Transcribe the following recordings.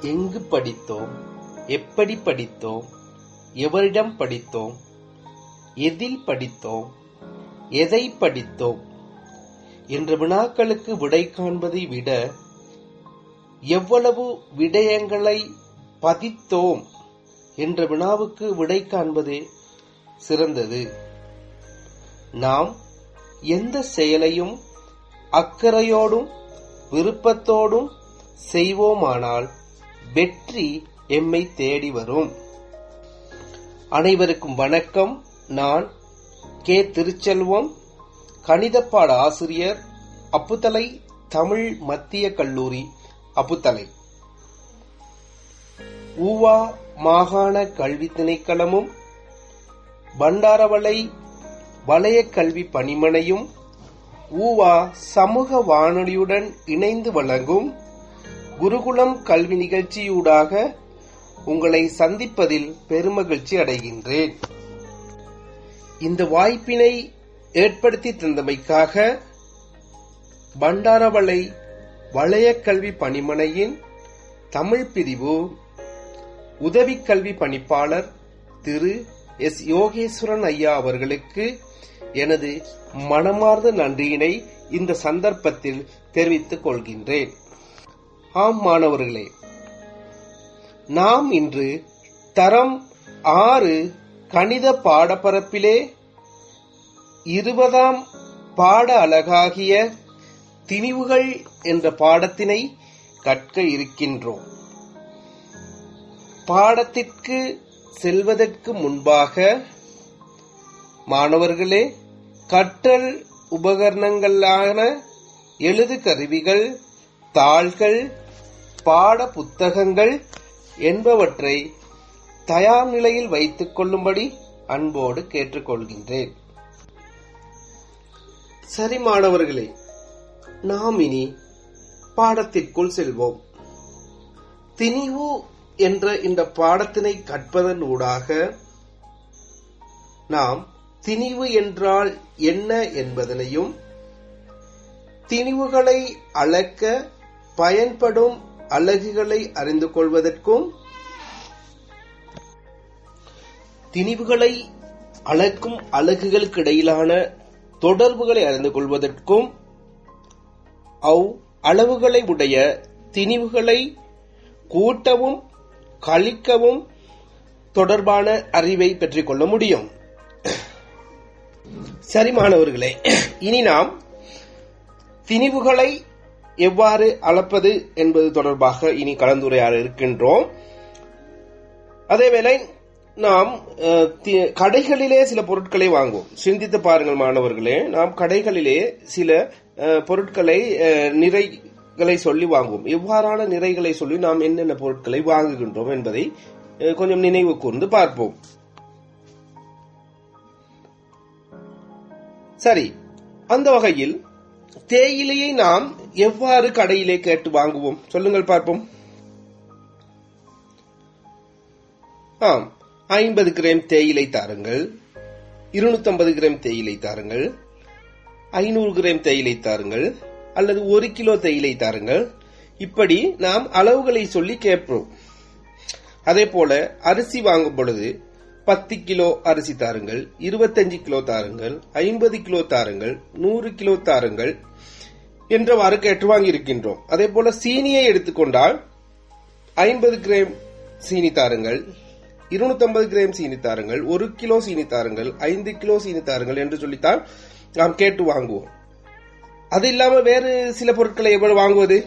எங்கு படித்தோம் எப்படி படித்தோம் எவரிடம் படித்தோம் எதில் படித்தோம் எதை படித்தோம் என்ற வினாக்களுக்கு விடை காண்பதை விட எவ்வளவு விடயங்களை பதித்தோம் என்ற வினாவுக்கு விடை காண்பதே சிறந்தது நாம் எந்த செயலையும் அக்கறையோடும் விருப்பத்தோடும் செய்வோமானால் வெற்றி எம்மை தேடி வரும் அனைவருக்கும் வணக்கம் நான் கே திருச்செல்வம் கணிதப்பாட ஆசிரியர் அப்புத்தலை தமிழ் மத்திய கல்லூரி அப்புத்தலை ஊவா மாகாண கல்வி திணைக்களமும் பண்டாரவளை வலய கல்வி பணிமனையும் ஊவா சமூக வானொலியுடன் இணைந்து வழங்கும் குருகுலம் கல்வி நிகழ்ச்சியூடாக உங்களை சந்திப்பதில் பெருமகிழ்ச்சி அடைகின்றேன் இந்த வாய்ப்பினை ஏற்படுத்தி தந்தமைக்காக பண்டாரவளை வலய கல்வி பணிமனையின் தமிழ் பிரிவு உதவி கல்வி பணிப்பாளர் திரு எஸ் யோகேஸ்வரன் ஐயா அவர்களுக்கு எனது மனமார்ந்த நன்றியினை இந்த சந்தர்ப்பத்தில் தெரிவித்துக் கொள்கின்றேன் ஆம் மாணவர்களே நாம் இன்று தரம் ஆறு கணித பாடப்பரப்பிலே இருபதாம் பாட அழகாகிய திணிவுகள் என்ற பாடத்தினை கற்க இருக்கின்றோம் பாடத்திற்கு செல்வதற்கு முன்பாக மாணவர்களே கற்றல் உபகரணங்களான எழுது கருவிகள் தாள்கள் பாட புத்தகங்கள் என்பவற்றை தயார் நிலையில் வைத்துக் கொள்ளும்படி அன்போடு கேட்டுக்கொள்கின்றேன் சரி மாணவர்களே நாம் இனி பாடத்திற்குள் செல்வோம் திணிவு என்ற இந்த பாடத்தினை கற்பதன் ஊடாக நாம் திணிவு என்றால் என்ன என்பதனையும் திணிவுகளை அளக்க பயன்படும் அலகுகளை அறிந்து கொள்வதற்கும் திணிவுகளை அளக்கும் அலகுகளுக்கு இடையிலான தொடர்புகளை அறிந்து கொள்வதற்கும் அவ் அளவுகளை உடைய திணிவுகளை கூட்டவும் கழிக்கவும் தொடர்பான அறிவை பெற்றுக் கொள்ள முடியும் சரி மாணவர்களே இனி நாம் திணிவுகளை எவ்வாறு அளப்பது என்பது தொடர்பாக இனி கலந்துரையாட இருக்கின்றோம் அதேவேளை நாம் கடைகளிலே சில பொருட்களை வாங்குவோம் சிந்தித்து பாருங்கள் மாணவர்களே நாம் கடைகளிலே சில பொருட்களை நிறைகளை சொல்லி வாங்குவோம் எவ்வாறான நிறைகளை சொல்லி நாம் என்னென்ன பொருட்களை வாங்குகின்றோம் என்பதை கொஞ்சம் நினைவு கூர்ந்து பார்ப்போம் சரி அந்த வகையில் தேயிலையை நாம் எவ்வாறு கடையிலே கேட்டு வாங்குவோம் சொல்லுங்கள் பார்ப்போம் ஆம் ஐம்பது கிராம் தேயிலை தாருங்கள் இருநூத்தி ஐம்பது கிராம் தேயிலை தாருங்கள் ஐநூறு கிராம் தேயிலை தாருங்கள் அல்லது ஒரு கிலோ தேயிலை தாருங்கள் இப்படி நாம் அளவுகளை சொல்லி கேட்போம் அதே போல அரிசி வாங்கும் பொழுது பத்து கிலோ அரிசி தாருங்கள் இருபத்தஞ்சு கிலோ தாருங்கள் ஐம்பது கிலோ தாருங்கள் நூறு கிலோ தாருங்கள் என்றவாறு கேட்டு வாங்கியிருக்கின்றோம் அதே போல சீனியை எடுத்துக்கொண்டால் ஐம்பது கிராம் சீனி தாருங்கள் இருநூத்தி ஐம்பது கிராம் சீனி தாருங்கள் ஒரு கிலோ சீனி தாருங்கள் ஐந்து கிலோ சீனி தாருங்கள் என்று சொல்லித்தான் நாம் கேட்டு வாங்குவோம் அது இல்லாம வேறு சில பொருட்களை எவ்வளவு வாங்குவது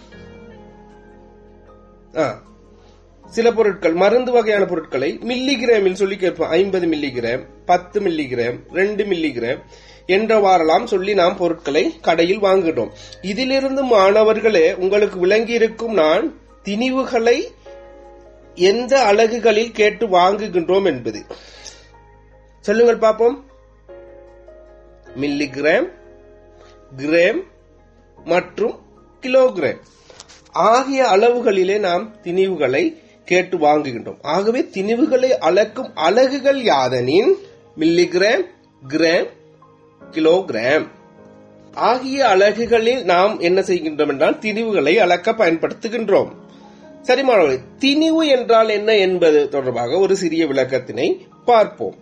சில பொருட்கள் மருந்து வகையான பொருட்களை மில்லிகிராமில் சொல்லி கேட்போம் ஐம்பது மில்லிகிராம் பத்து மில்லிகிராம் ரெண்டு மில்லிகிராம் என்றவாறெல்லாம் சொல்லி நாம் பொருட்களை கடையில் வாங்குகிறோம் இதிலிருந்து மாணவர்களே உங்களுக்கு விளங்கி இருக்கும் நான் திணிவுகளை எந்த அலகுகளில் கேட்டு வாங்குகின்றோம் என்பது சொல்லுங்கள் பார்ப்போம் மில்லிகிராம் கிராம் மற்றும் கிலோகிராம் ஆகிய அளவுகளிலே நாம் திணிவுகளை கேட்டு வாங்குகின்றோம் ஆகவே திணிவுகளை அளக்கும் அலகுகள் யாதனின் மில்லிகிராம் கிராம் கிலோகிராம் ஆகிய அலகுகளில் நாம் என்ன செய்கின்றோம் என்றால் திணிவுகளை அளக்க பயன்படுத்துகின்றோம் சரி மாணவர்களே திணிவு என்றால் என்ன என்பது தொடர்பாக ஒரு சிறிய விளக்கத்தினை பார்ப்போம்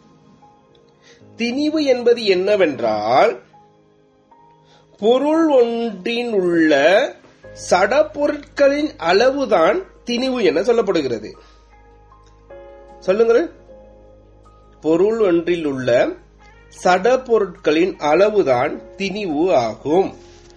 திணிவு என்பது என்னவென்றால் பொருள் ஒன்றின் உள்ள சடப்பொருட்களின் அளவுதான் திணிவு என சொல்லப்படுகிறது சொல்லுங்கள் பொருள் ஒன்றில் உள்ள சடப்பொருட்களின் அளவுதான் திணிவு ஆகும்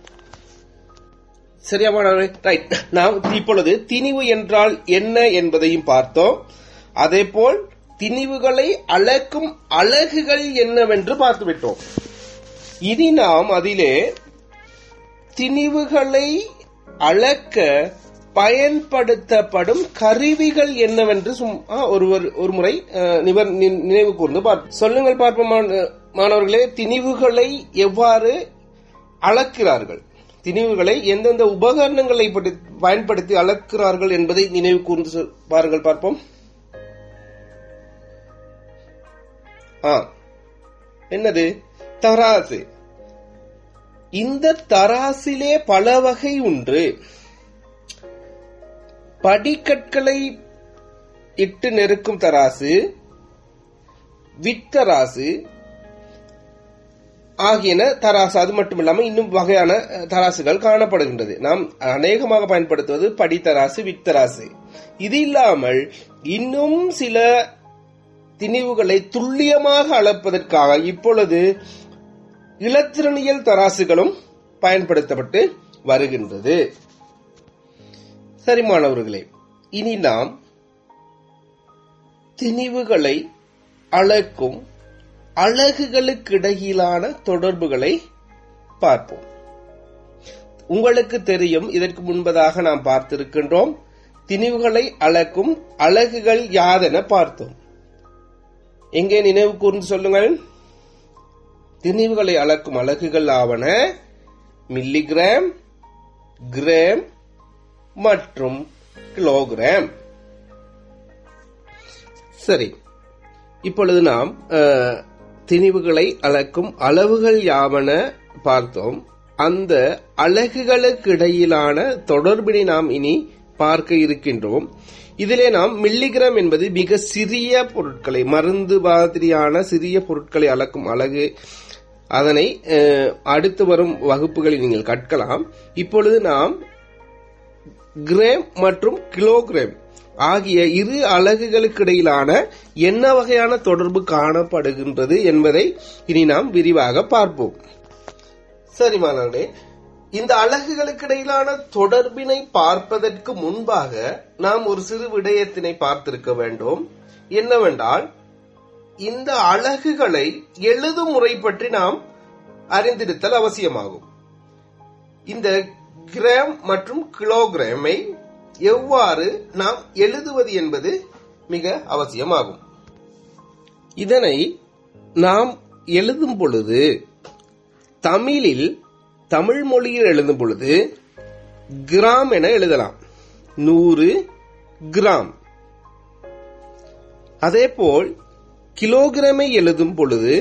சரியா மாணவர்களே ரைட் நாம் இப்பொழுது திணிவு என்றால் என்ன என்பதையும் பார்த்தோம் அதேபோல் திணிவுகளை அளக்கும் அலகுகள் என்னவென்று பார்த்துவிட்டோம் இனி நாம் அதிலே திணிவுகளை அளக்க பயன்படுத்தப்படும் கருவிகள் என்னவென்று சும்மா ஒருவர் ஒரு முறை அஹ், நிவர்- நி- நினைவு கூர்ந்து பார்ப்போம் சொல்லுங்கள் பார்ப்போம் மாண- மாணவர்களே திணிவுகளை எவ்வாறு அளக்கிறார்கள் திணிவுகளை எந்தெந்த உபகரணங்களை படி- பயன்படுத்தி அளக்கிறார்கள் என்பதை நினைவு கூர்ந்து சொல்- பாருங்கள் பார்ப்போம் ஆ என்னது தராசு இந்த தராசிலே பல வகை உண்டு படிக்கற்களை இட்டு நெருக்கும் தராசு வித்தராசு ஆகியன தராசு அது மட்டுமில்லாமல் இன்னும் வகையான அஹ், தராசுகள் காணப்படுகின்றது நாம் அநேகமாக பயன்படுத்துவது படித்தராசு வித்தராசு இது இல்லாமல் இன்னும் சில திணிவுகளை துல்லியமாக அளப்பதற்காக இப்பொழுது இலத்திரனியல் தராசுகளும் பயன்படுத்தப்பட்டு வருகின்றது சரி மாணவர்களே இனி நாம் திணிவுகளை அளக்கும் அலகுகளுக்கிடையிலான தொடர்புகளை பார்ப்போம் உங்களுக்கு தெரியும் இதற்கு முன்பதாக நாம் பார்த்திருக்கின்றோம் திணிவுகளை அளக்கும் அலகுகள் யாதென பார்த்தோம் எங்கே நினைவு கூர்ந்து சொல்லுங்கள் திணிவுகளை அளக்கும் அலகுகள் ஆவன மில்லிகிராம் கிராம் மற்றும் கிலோகிராம் சரி இப்பொழுது நாம் அஹ், திணிவுகளை அளக்கும் அளவுகள் யாவன பார்த்தோம் அந்த அலகுகளுக்கு இடையிலான தொடர்பினை நாம் இனி பார்க்க இருக்கின்றோம் இதிலே நாம் மில்லிகிராம் என்பது மிக சிறிய பொருட்களை மருந்து மாதிரியான சிறிய பொருட்களை அளக்கும் அலகு அதனை அஹ், அடுத்து வரும் வகுப்புகளில் நீங்கள் கற்கலாம் இப்பொழுது நாம் கிராம் மற்றும் கிலோகிராம் ஆகிய இரு அலகுகளுக்கு இடையிலான என்ன வகையான தொடர்பு காணப்படுகின்றது என்பதை இனி நாம் விரிவாக பார்ப்போம் சரி மாணவர்களே இந்த அலகுகளுக்கு இடையிலான தொடர்பினை பார்ப்பதற்கு முன்பாக நாம் ஒரு சிறு விடயத்தினை பார்த்திருக்க வேண்டும் என்னவென்றால் இந்த அலகுகளை எழுதும் முறை பற்றி நாம் அறிந்திருத்தல் அவசியமாகும் இந்த கிராம் மற்றும் கிலோகிராமை எவ்வாறு நாம் எழுதுவது என்பது மிக அவசியமாகும் இதனை நாம் எழுதும் பொழுது தமிழில் தமிழ் மொழியில் எழுதும் பொழுது கிராம் என எழுதலாம் நூறு கிராம் அதேபோல் கிலோகிராமை எழுதும் பொழுது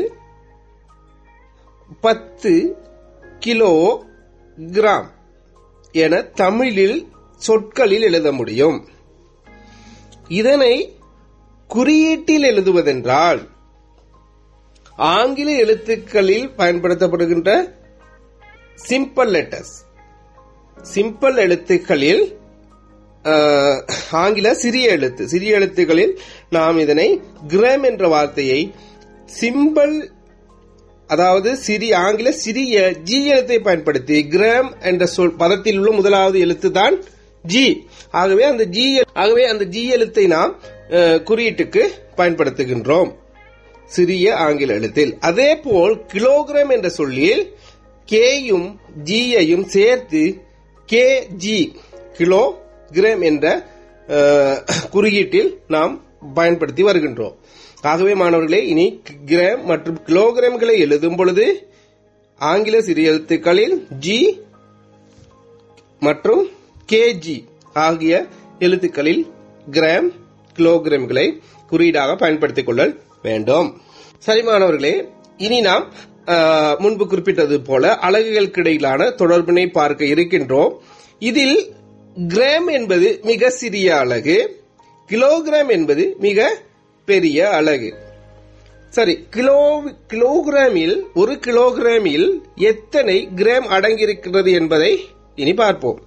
பத்து கிலோ கிராம் என தமிழில் சொற்களில் எழுத முடியும் இதனை குறியீட்டில் எழுதுவதென்றால் ஆங்கில எழுத்துக்களில் பயன்படுத்தப்படுகின்ற சிம்பிள் லெட்டர்ஸ் சிம்பிள் எழுத்துக்களில் அஹ், ஆங்கில சிறிய எழுத்து சிறிய எழுத்துக்களில் நாம் இதனை கிராம் என்ற வார்த்தையை சிம்பிள் அதாவது சிறிய ஆங்கில சிறிய ஜி எழுத்தை பயன்படுத்தி கிராம் என்ற சொல் பதத்தில் உள்ள முதலாவது எழுத்து தான் ஜி ஆகவே அந்த ஜி ஆகவே அந்த ஜி எழுத்தை நாம் அஹ், குறியீட்டுக்கு பயன்படுத்துகின்றோம் சிறிய ஆங்கில எழுத்தில் அதே போல் கிலோகிராம் என்ற சொல்லில் கேயும் ஜியையும் சேர்த்து கே ஜி கிலோ கிராம் என்ற அஹ், குறியீட்டில் நாம் பயன்படுத்தி வருகின்றோம் ஆகவே மாணவர்களே இனி கிராம் மற்றும் கிலோகிராம்களை எழுதும் பொழுது ஆங்கில சிறிய எழுத்துக்களில் ஜி மற்றும் கேஜி ஆகிய எழுத்துக்களில் கிராம் கிலோகிராம்களை குறியீடாக பயன்படுத்திக் கொள்ள வேண்டும் சரி மாணவர்களே இனி நாம் ஆஹ், முன்பு குறிப்பிட்டது போல அலகுகளுக்கு இடையிலான தொடர்பினை பார்க்க இருக்கின்றோம் இதில் கிராம் என்பது மிக சிறிய அலகு கிலோகிராம் என்பது மிக பெரிய அலகு சரி கிலோ கிலோகிராமில் ஒரு கிலோகிராமில் எத்தனை கிராம் அடங்கியிருக்கிறது என்பதை இனி பார்ப்போம்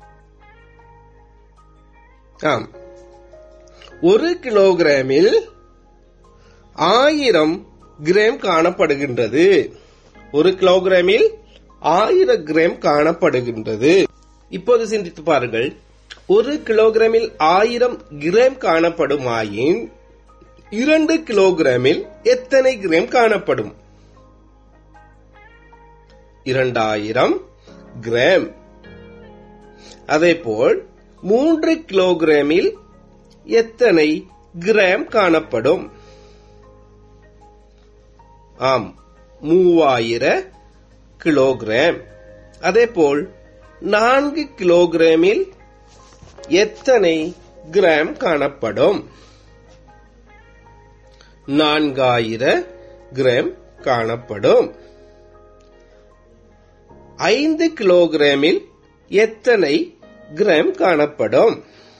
ஆம் ஒரு கிலோகிராமில் ஆயிரம் கிராம் காணப்படுகின்றது ஒரு கிலோகிராமில் ஆயிரம் கிராம் காணப்படுகின்றது இப்போது சிந்தித்து பாருங்கள் ஒரு கிலோகிராமில் ஆயிரம் கிராம் காணப்படுமாயின் இரண்டு கிலோகிராமில் எத்தனை கிராம் காணப்படும் இரண்டாயிரம் கிராம் அதேபோல் மூன்று கிலோகிராமில் எத்தனை கிராம் காணப்படும் ஆம் மூவாயிர கிலோகிராம் அதேபோல் நான்கு கிலோகிராமில் எத்தனை கிராம் காணப்படும் நான்காயிர கிராம் காணப்படும் ஐந்து கிலோகிராமில் எத்தனை கிராம் காணப்படும்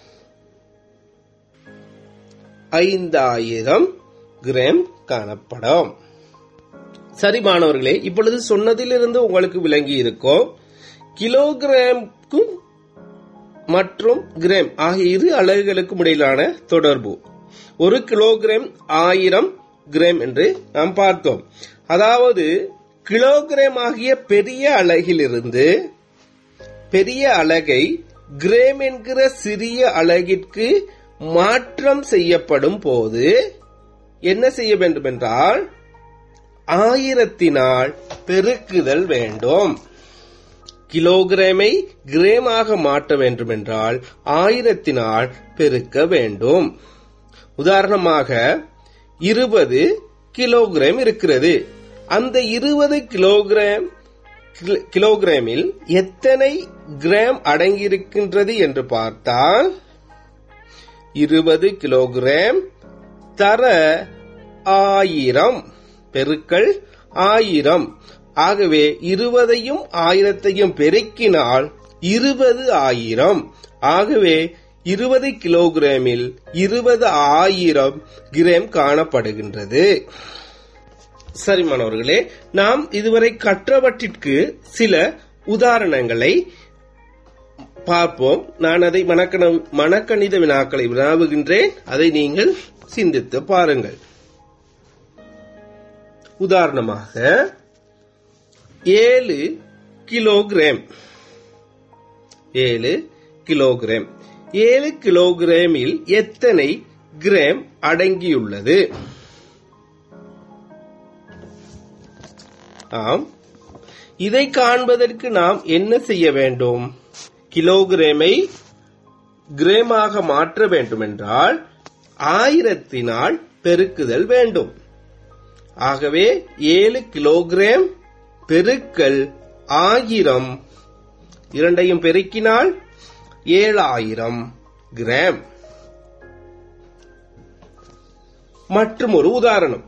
ஐந்தாயிரம் கிராம் காணப்படும் சரி மாணவர்களே இப்பொழுது சொன்னதிலிருந்து உங்களுக்கு விளங்கி இருக்கும் கிலோகிராமுக்கும் மற்றும் கிராம் ஆகிய இரு அலகுகளுக்கும் இடையிலான தொடர்பு ஒரு கிலோகிராம் ஆயிரம் கிராம் என்று நாம் பார்த்தோம் அதாவது கிலோகிராம் ஆகிய பெரிய அலகிலிருந்து பெரிய அலகை கிராம் என்கிற சிறிய அலகிற்கு மாற்றம் செய்யப்படும் போது என்ன செய்ய வேண்டும் என்றால் ஆயிரத்தினால் பெருக்குதல் வேண்டும் கிலோகிராமை கிரேமாக மாற்ற வேண்டும் என்றால் ஆயிரத்தினால் பெருக்க வேண்டும் உதாரணமாக இருபது கிலோகிராம் இருக்கிறது அந்த இருபது கிலோகிராம் கிலோகிராமில் எத்தனை கிராம் அடங்கியிருக்கின்றது என்று பார்த்தால் இருபது கிலோகிராம் தர ஆயிரம் பெருக்கள் ஆயிரம் ஆகவே இருபதையும் ஆயிரத்தையும் பெருக்கினால் இருபது ஆயிரம் ஆகவே இருபது கிலோகிராமில் இருபது ஆயிரம் கிராம் காணப்படுகின்றது சரி மாணவர்களே நாம் இதுவரை கற்றவற்றிற்கு சில உதாரணங்களை பார்ப்போம் நான் அதை மனக்கண மனக்கணித வினாக்களை வினாவுகின்றேன் அதை நீங்கள் சிந்தித்து பாருங்கள் உதாரணமாக ஏழு கிலோகிராம் ஏழு கிலோகிராம் ஏழு கிலோகிராமில் எத்தனை கிராம் அடங்கியுள்ளது ஆம் இதை காண்பதற்கு நாம் என்ன செய்ய வேண்டும் கிலோகிராமை கிராமாக மாற்ற வேண்டுமென்றால் ஆயிரத்தினால் பெருக்குதல் வேண்டும் ஆகவே ஏழு கிலோகிராம் பெருக்கல் ஆயிரம் இரண்டையும் பெருக்கினால் ஏழாயிரம் கிராம் மற்றும் ஒரு உதாரணம்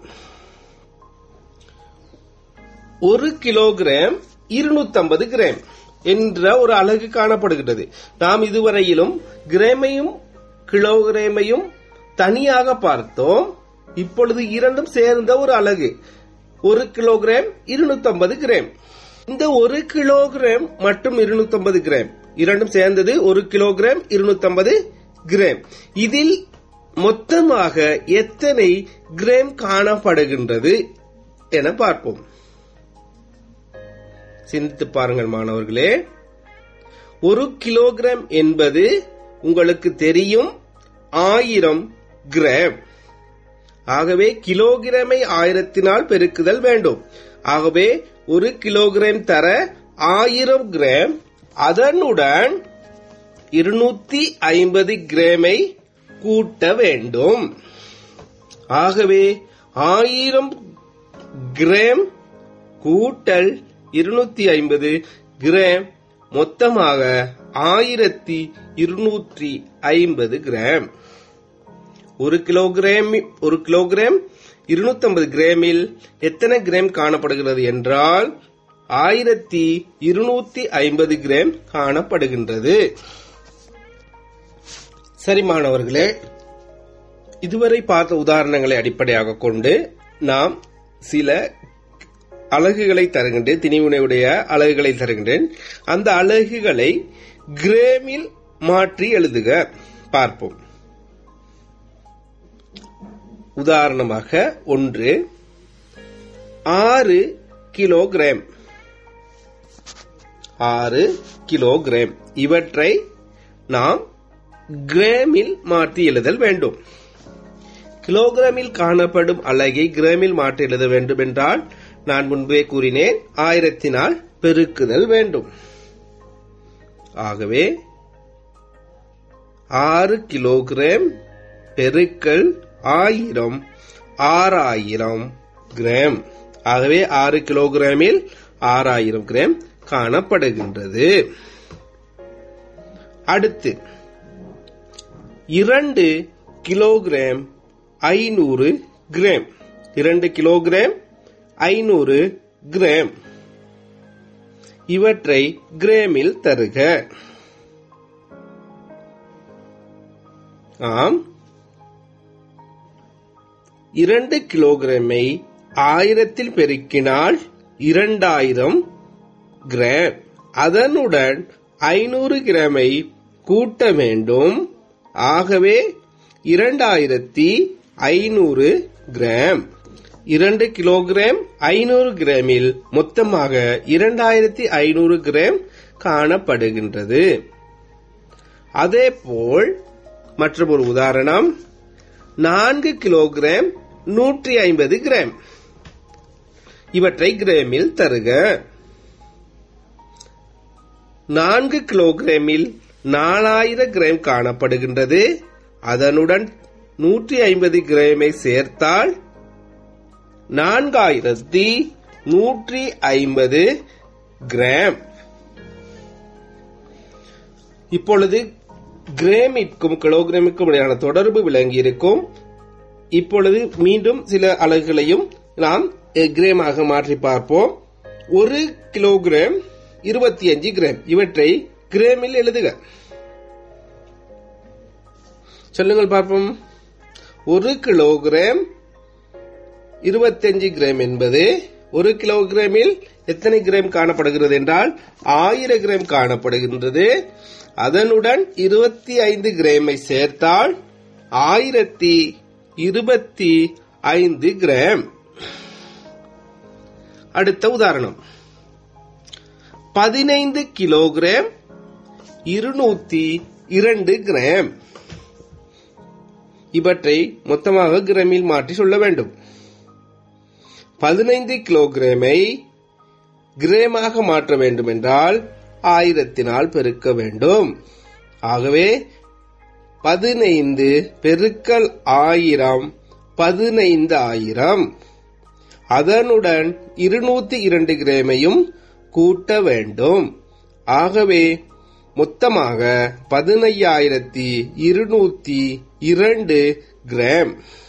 ஒரு கிலோகிராம் இருநூத்தி கிராம் என்ற ஒரு அலகு காணப்படுகிறது நாம் இதுவரையிலும் கிராமையும் கிலோகிராமையும் தனியாக பார்த்தோம் இப்பொழுது இரண்டும் சேர்ந்த ஒரு அலகு ஒரு கிலோகிராம் இருநூத்தி கிராம் இந்த ஒரு கிலோகிராம் மற்றும் இருநூத்தி கிராம் இரண்டும் சேர்ந்தது ஒரு கிலோகிராம் இருநூத்தி கிராம் இதில் மொத்தமாக எத்தனை கிராம் காணப்படுகின்றது என பார்ப்போம் சிந்தித்து பாருங்கள் மாணவர்களே ஒரு கிலோகிராம் என்பது உங்களுக்கு தெரியும் ஆயிரம் கிராம் ஆகவே கிலோகிராமை ஆயிரத்தினால் பெருக்குதல் வேண்டும் ஆகவே ஒரு கிலோகிராம் தர ஆயிரம் கிராம் அதனுடன் இருநூத்தி ஐம்பது கிராமை கூட்ட வேண்டும் ஆகவே ஆயிரம் கிராம் கூட்டல் இருநூத்தி ஐம்பது கிராம் மொத்தமாக ஆயிரத்தி இருநூற்றி ஐம்பது கிராம் ஒரு கிலோகிராம் ஒரு கிலோகிராம் இருநூத்தி ஐம்பது கிராமில் எத்தனை கிராம் காணப்படுகிறது என்றால் ஆயிரத்தி இருநூத்தி ஐம்பது கிராம் காணப்படுகின்றது சரி மாணவர்களே இதுவரை பார்த்த உதாரணங்களை அடிப்படையாக கொண்டு நாம் சில அலகுகளை தருகின்றேன் திணிவுனையுடைய அலகுகளை தருகின்றேன் அந்த அலகுகளை கிரேமில் மாற்றி எழுதுக பார்ப்போம் உதாரணமாக ஒன்று ஆறு கிலோகிராம் ஆறு கிலோகிராம் இவற்றை நாம் கிராமில் மாற்றி எழுதல் வேண்டும் கிலோகிராமில் காணப்படும் அலகை கிராமில் மாற்றி எழுத வேண்டும் என்றால் நான் முன்பே கூறினேன் ஆயிரத்தினால் பெருக்குதல் வேண்டும் ஆகவே ஆறு கிலோகிராம் பெருக்கல் ஆயிரம் ஆறாயிரம் கிராம் ஆகவே ஆறு கிலோகிராமில் ஆறாயிரம் கிராம் காணப்படுகின்றது அடுத்து இரண்டு கிலோகிராம் ஐநூறு கிராம் இரண்டு கிலோகிராம் ஐநூறு கிராம் இவற்றை கிராமில் தருக ஆம் இரண்டு கிலோகிராமை ஆயிரத்தில் பெருக்கினால் இரண்டாயிரம் கிராம் அதனுடன் ஐநூறு கிராமை கூட்ட வேண்டும் ஆகவே இரண்டாயிரத்தி ஐநூறு கிராம் இரண்டு கிலோகிராம் ஐநூறு கிராமில் மொத்தமாக இரண்டாயிரத்தி ஐநூறு கிராம் காணப்படுகின்றது அதேபோல் மற்றொரு உதாரணம் நான்கு கிலோகிராம் நூற்றி ஐம்பது கிராம் இவற்றை கிராமில் தருக நான்கு கிலோகிராமில் நாலாயிரம் கிராம் காணப்படுகின்றது அதனுடன் நூற்றி ஐம்பது கிராமை சேர்த்தால் நான்காயிரத்தி நூற்றி ஐம்பது கிராம் இப்பொழுது கிராமிற்கும் கிலோகிராமிற்கும் இடையான தொடர்பு விளங்கி இருக்கும் இப்பொழுது மீண்டும் சில அலகுகளையும் நாம் கிராமாக மாற்றி பார்ப்போம் ஒரு கிலோகிராம் இருபத்தி அஞ்சு கிராம் இவற்றை கிராமில் எழுதுக சொல்லுங்கள் பார்ப்போம் ஒரு கிலோகிராம் இருபத்தஞ்சு கிராம் என்பது ஒரு கிலோகிராமில் எத்தனை கிராம் காணப்படுகிறது என்றால் ஆயிரம் கிராம் காணப்படுகின்றது அதனுடன் இருபத்தி ஐந்து கிராமை சேர்த்தால் ஆயிரத்தி இருபத்தி ஐந்து கிராம் அடுத்த உதாரணம் பதினைந்து கிலோகிராம் இருநூத்தி இரண்டு கிராம் இவற்றை மொத்தமாக கிராமில் மாற்றி சொல்ல வேண்டும் பதினைந்து கிலோகிராமை கிராமாக மாற்ற வேண்டும் என்றால் ஆயிரத்தினால் பெருக்க வேண்டும் ஆகவே பதினைந்து பெருக்கல் ஆயிரம் பதினைந்து ஆயிரம் அதனுடன் இருநூத்தி இரண்டு கிராமையும் கூட்ட வேண்டும் ஆகவே மொத்தமாக பதினையாயிரத்தி இருநூத்தி இரண்டு கிராம்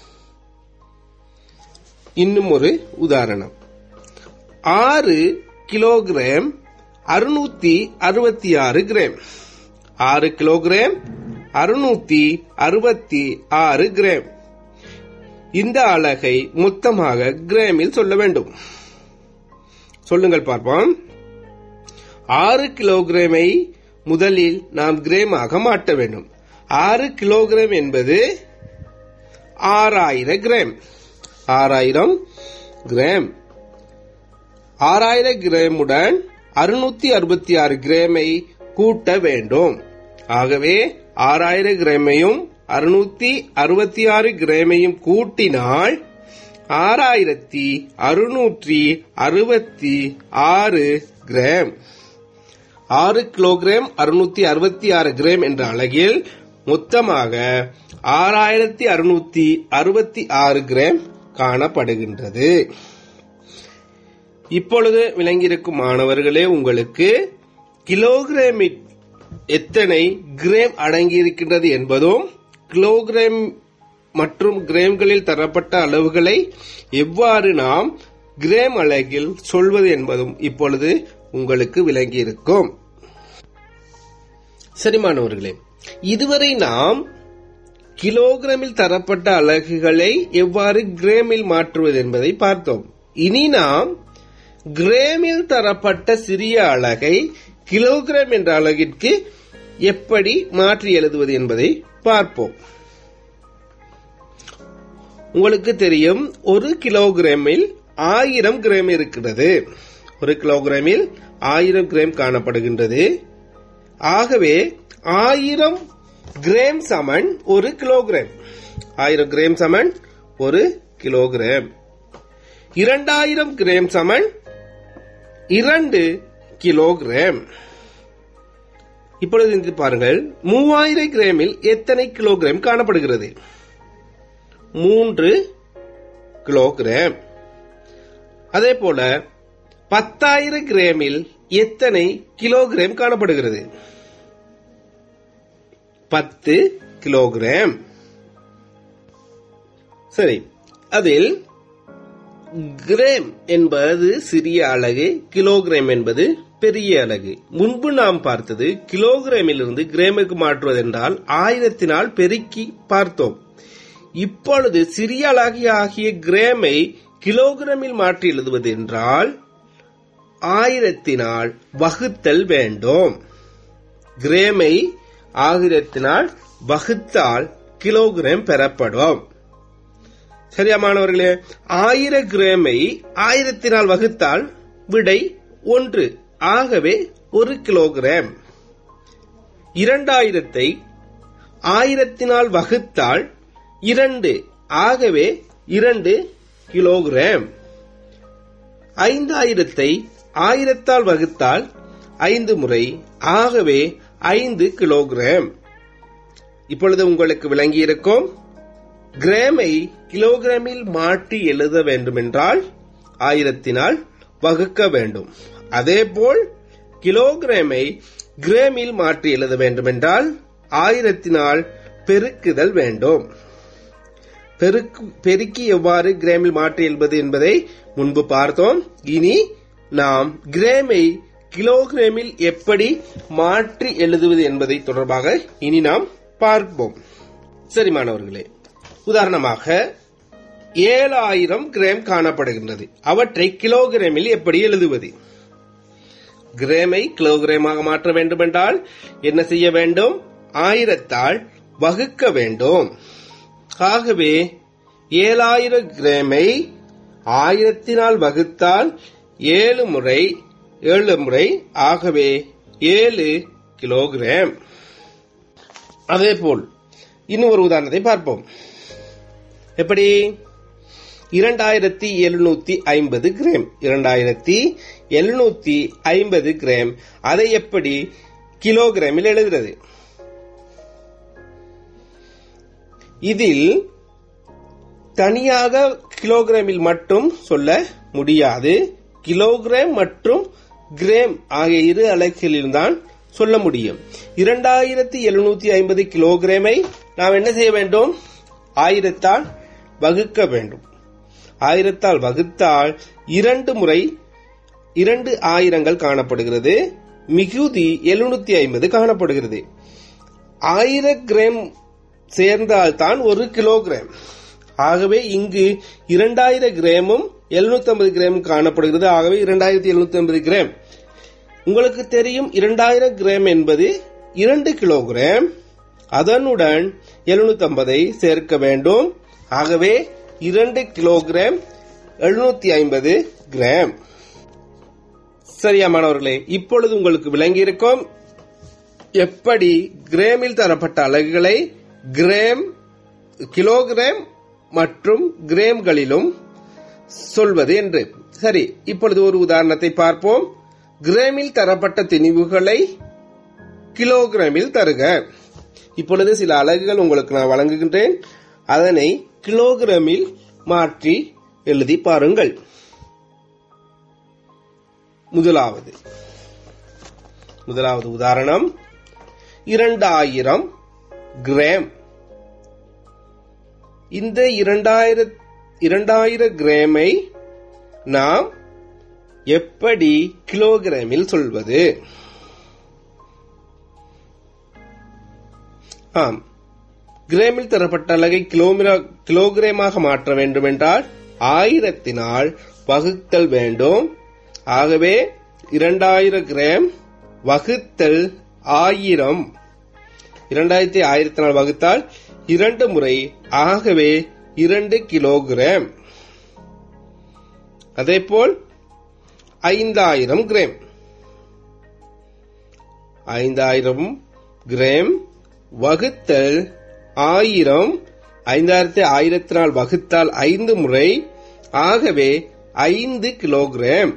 இன்னும் ஒரு உதாரணம் ஆறு கிலோகிராம் அறுநூத்தி அறுபத்தி ஆறு கிராம் ஆறு கிலோகிராம் அறுநூத்தி அறுபத்தி ஆறு கிராம் இந்த அலகை மொத்தமாக கிராமில் சொல்ல வேண்டும் சொல்லுங்கள் பார்ப்போம் ஆறு கிலோகிராமை முதலில் நாம் கிராமாக மாற்ற வேண்டும் ஆறு கிலோகிராம் என்பது ஆறாயிரம் கிராம் ஆறாயிரம் கிராம் ஆறாயிரம் கிராமுடன் அறுநூத்தி அறுபத்தி ஆறு கிராமை கூட்ட வேண்டும் ஆகவே ஆறாயிரம் கிராமையும் அறுநூத்தி அறுபத்தி ஆறு கிராமையும் கூட்டினால் ஆறாயிரத்தி அறுநூற்றி அறுபத்தி ஆறு கிராம் ஆறு கிலோகிராம் அறுநூத்தி அறுபத்தி ஆறு கிராம் என்ற அலகில் மொத்தமாக ஆறாயிரத்தி அறுநூத்தி அறுபத்தி ஆறு கிராம் காணப்படுகின்றது இப்பொழுது விளங்கியிருக்கும் மாணவர்களே உங்களுக்கு கிலோகிராமில் எத்தனை கிராம் அடங்கியிருக்கின்றது என்பதும் கிலோகிராம் மற்றும் கிராம்களில் தரப்பட்ட அளவுகளை எவ்வாறு நாம் கிராம் அலகில் சொல்வது என்பதும் இப்பொழுது உங்களுக்கு விளங்கியிருக்கும் சரி மாணவர்களே இதுவரை நாம் கிலோகிராமில் தரப்பட்ட அலகுகளை எவ்வாறு கிராமில் மாற்றுவது என்பதை பார்த்தோம் இனி நாம் கிராமில் தரப்பட்ட சிறிய அலகை கிலோகிராம் என்ற அலகிற்கு எப்படி மாற்றி எழுதுவது என்பதை பார்ப்போம் உங்களுக்கு தெரியும் ஒரு கிலோகிராமில் ஆயிரம் கிராம் இருக்கிறது ஒரு கிலோகிராமில் ஆயிரம் கிராம் காணப்படுகின்றது ஆகவே ஆயிரம் கிராம் சமன் ஒரு கிலோகிராம் ஆயிரம் கிராம் சமன் ஒரு கிலோகிராம் இரண்டாயிரம் கிராம் சமன் இரண்டு கிலோகிராம் இப்பொழுது இங்கு பாருங்கள் மூவாயிரம் கிராமில் எத்தனை கிலோகிராம் காணப்படுகிறது மூன்று கிலோகிராம் அதே போல பத்தாயிரம் கிராமில் எத்தனை கிலோகிராம் காணப்படுகிறது பத்து கிலோகிராம் சரி அதில் கிராம் என்பது சிறிய அலகு கிலோகிராம் என்பது பெரிய அலகு முன்பு நாம் பார்த்தது கிலோகிராமிலிருந்து கிராமுக்கு மாற்றுவதென்றால் ஆயிரத்தினால் பெருக்கி பார்த்தோம் இப்பொழுது சிறிய அலகு ஆகிய கிராமை கிலோகிராமில் மாற்றி எழுதுவது என்றால் ஆயிரத்தினால் வகுத்தல் வேண்டும் கிராமை ஆயிரத்தினால் வகுத்தால் கிலோகிராம் பெறப்படும் சரியா மாணவர்களே ஆயிர கிராமை ஆயிரத்தினால் வகுத்தால் விடை ஒன்று ஆகவே ஒரு கிலோகிராம் இரண்டாயிரத்தை ஆயிரத்தினால் வகுத்தால் இரண்டு ஆகவே இரண்டு கிலோகிராம் ஐந்தாயிரத்தை ஆயிரத்தால் வகுத்தால் ஐந்து முறை ஆகவே ஐந்து கிலோகிராம் இப்பொழுது உங்களுக்கு விளங்கியிருக்கும் கிராமை கிலோகிராமில் மாற்றி எழுத வேண்டுமென்றால் ஆயிரத்தினால் வகுக்க வேண்டும் அதேபோல் கிலோகிராமை கிராமில் மாற்றி எழுத வேண்டுமென்றால் ஆயிரத்தினால் பெருக்குதல் வேண்டும் பெருக்கு பெருக்கி எவ்வாறு கிராமில் மாற்றி எழுவது என்பதை முன்பு பார்த்தோம் இனி நாம் கிராமை கிலோகிராமில் எப்படி மாற்றி எழுதுவது என்பதை தொடர்பாக இனி நாம் பார்ப்போம் சரி மாணவர்களே உதாரணமாக ஏழாயிரம் கிராம் காணப்படுகின்றது அவற்றை கிலோகிராமில் எப்படி எழுதுவது கிராமை கிலோகிராமாக மாற்ற வேண்டுமென்றால் என்ன செய்ய வேண்டும் ஆயிரத்தால் வகுக்க வேண்டும் ஆகவே ஏழாயிரம் கிராமை ஆயிரத்தினால் வகுத்தால் ஏழு முறை ஏழு முறை ஆகவே ஏழு கிலோகிராம் அதேபோல் இன்னும் ஒரு உதாரணத்தை பார்ப்போம் எப்படி இரண்டாயிரத்தி எழுநூத்தி ஐம்பது கிராம் இரண்டாயிரத்தி எழுநூத்தி ஐம்பது கிராம் அதை எப்படி கிலோகிராமில் எழுதுறது இதில் தனியாக கிலோகிராமில் மட்டும் சொல்ல முடியாது கிலோகிராம் மற்றும் கிராம் ஆகிய இரு அலகுகளில்தான் சொல்ல முடியும் இரண்டாயிரத்தி எழுநூத்தி ஐம்பது கிலோகிராமை நாம் என்ன செய்ய வேண்டும் ஆயிரத்தால் வகுக்க வேண்டும் ஆயிரத்தால் வகுத்தால் இரண்டு முறை இரண்டு ஆயிரங்கள் காணப்படுகிறது மிகுதி எழுநூத்தி ஐம்பது காணப்படுகிறது ஆயிரம் கிராம் சேர்ந்தால்தான் ஒரு கிலோகிராம் ஆகவே இங்கு இரண்டாயிரம் கிராமும் எழுநூத்தி ஐம்பது கிராம் காணப்படுகிறது ஆகவே இரண்டாயிரத்தி எழுநூத்தி ஐம்பது கிராம் உங்களுக்கு தெரியும் இரண்டாயிரம் கிராம் என்பது இரண்டு கிலோகிராம் அதனுடன் எழுநூத்தி ஐம்பதை சேர்க்க வேண்டும் ஆகவே இரண்டு கிலோகிராம் எழுநூத்தி ஐம்பது கிராம் சரியா மாணவர்களே இப்பொழுது உங்களுக்கு விளங்கியிருக்கும் எப்படி கிராமில் தரப்பட்ட அலகுகளை கிராம் கிலோகிராம் மற்றும் கிராம்களிலும் சொல்வது என்று சரி இப்பொழுது ஒரு உதாரணத்தை பார்ப்போம் கிராமில் தரப்பட்ட திணிவுகளை கிலோகிராமில் தருக இப்பொழுது சில அலகுகள் உங்களுக்கு நான் வழங்குகின்றேன் அதனை கிலோகிராமில் மாற்றி எழுதி பாருங்கள் முதலாவது முதலாவது உதாரணம் இரண்டாயிரம் கிராம் இந்த இரண்டாயிர இரண்டாயிரம் கிராமை நாம் எப்படி கிலோகிராமில் சொல்வது ஆம் கிராமில் தரப்பட்ட அலகை கிலோமிரா- கிலோகிராமாக மாற்ற வேண்டும் என்றால் ஆயிரத்தினால் வகுத்தல் வேண்டும் ஆகவே இரண்டாயிரம் கிராம் வகுத்தல் ஆயிரம் இரண்டாயிரத்தி ஆயிரத்தினால் வகுத்தால் இரண்டு முறை ஆகவே இரண்டு கிலோகிராம் அதேபோல் ஐந்தாயிரம் கிராம் ஐந்தாயிரம் கிராம் வகுத்தல் ஆயிரம் ஐந்தாயிரத்தி ஆயிரத்தினால் வகுத்தால் ஐந்து முறை ஆகவே ஐந்து கிலோகிராம்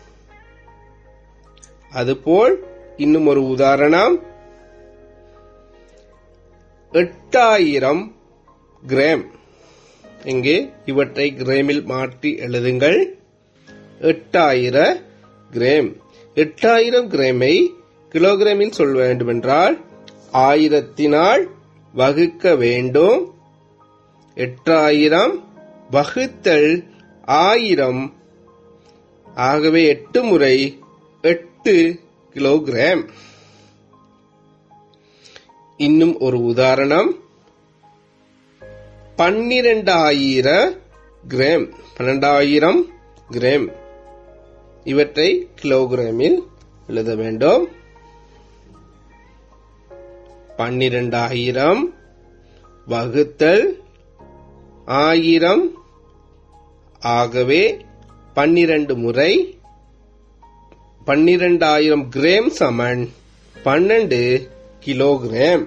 அதுபோல் இன்னும் ஒரு உதாரணம் எட்டாயிரம் கிராம் இங்கே இவற்றை கிராமில் மாற்றி எழுதுங்கள் எட்டாயிர கிராம் எட்டாயிரம் கிராமை கிலோகிராமில் சொல்ல வேண்டுமென்றால் ஆயிரத்தினால் வகுக்க வேண்டும் எட்டாயிரம் வகுத்தல் ஆயிரம் ஆகவே எட்டு முறை எட்டு கிலோகிராம் இன்னும் ஒரு உதாரணம் பன்னிரண்டாயிர கிராம் பன்னெண்டாயிரம் கிராம் இவற்றை கிலோகிராமில் எழுத வேண்டும் பன்னிரண்டாயிரம் வகுத்தல் ஆயிரம் ஆகவே பன்னிரண்டு முறை பன்னிரண்டாயிரம் கிராம் சமன் பன்னெண்டு கிலோகிராம்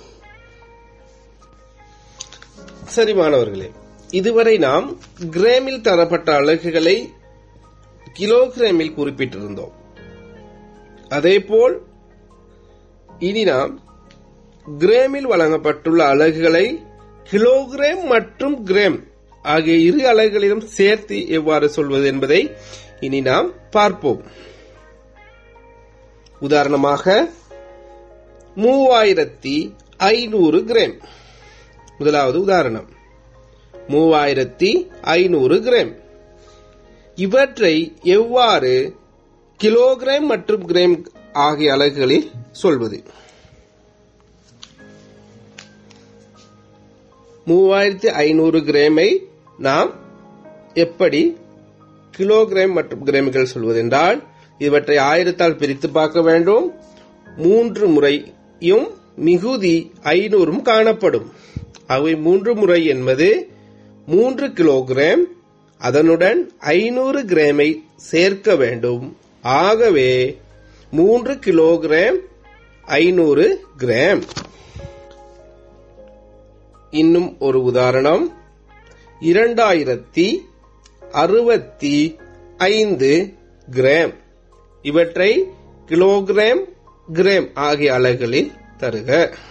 சரி மாணவர்களே இதுவரை நாம் கிராமில் தரப்பட்ட அலகுகளை கிலோகிராமில் குறிப்பிட்டிருந்தோம் அதேபோல் இனி நாம் கிராமில் வழங்கப்பட்டுள்ள அலகுகளை கிலோகிராம் மற்றும் கிராம் ஆகிய இரு அலகுகளிலும் சேர்த்து எவ்வாறு சொல்வது என்பதை இனி நாம் பார்ப்போம் உதாரணமாக மூவாயிரத்தி ஐநூறு கிராம் முதலாவது உதாரணம் மூவாயிரத்தி ஐநூறு கிராம் இவற்றை எவ்வாறு கிலோகிராம் மற்றும் கிராம் ஆகிய அலகுகளில் சொல்வது மூவாயிரத்தி ஐநூறு கிராமை நாம் எப்படி கிலோகிராம் மற்றும் கிராம்கள் சொல்வதென்றால் இவற்றை ஆயிரத்தால் பிரித்து பார்க்க வேண்டும் மூன்று முறையும் மிகுதி ஐநூறும் காணப்படும் அவை மூன்று முறை என்பது மூன்று கிலோகிராம் அதனுடன் ஐநூறு கிராமை சேர்க்க வேண்டும் ஆகவே மூன்று கிலோகிராம் ஐநூறு கிராம் இன்னும் ஒரு உதாரணம் இரண்டாயிரத்தி அறுபத்தி ஐந்து கிராம் இவற்றை கிலோகிராம் கிராம் ஆகிய அலகுகளில் தருக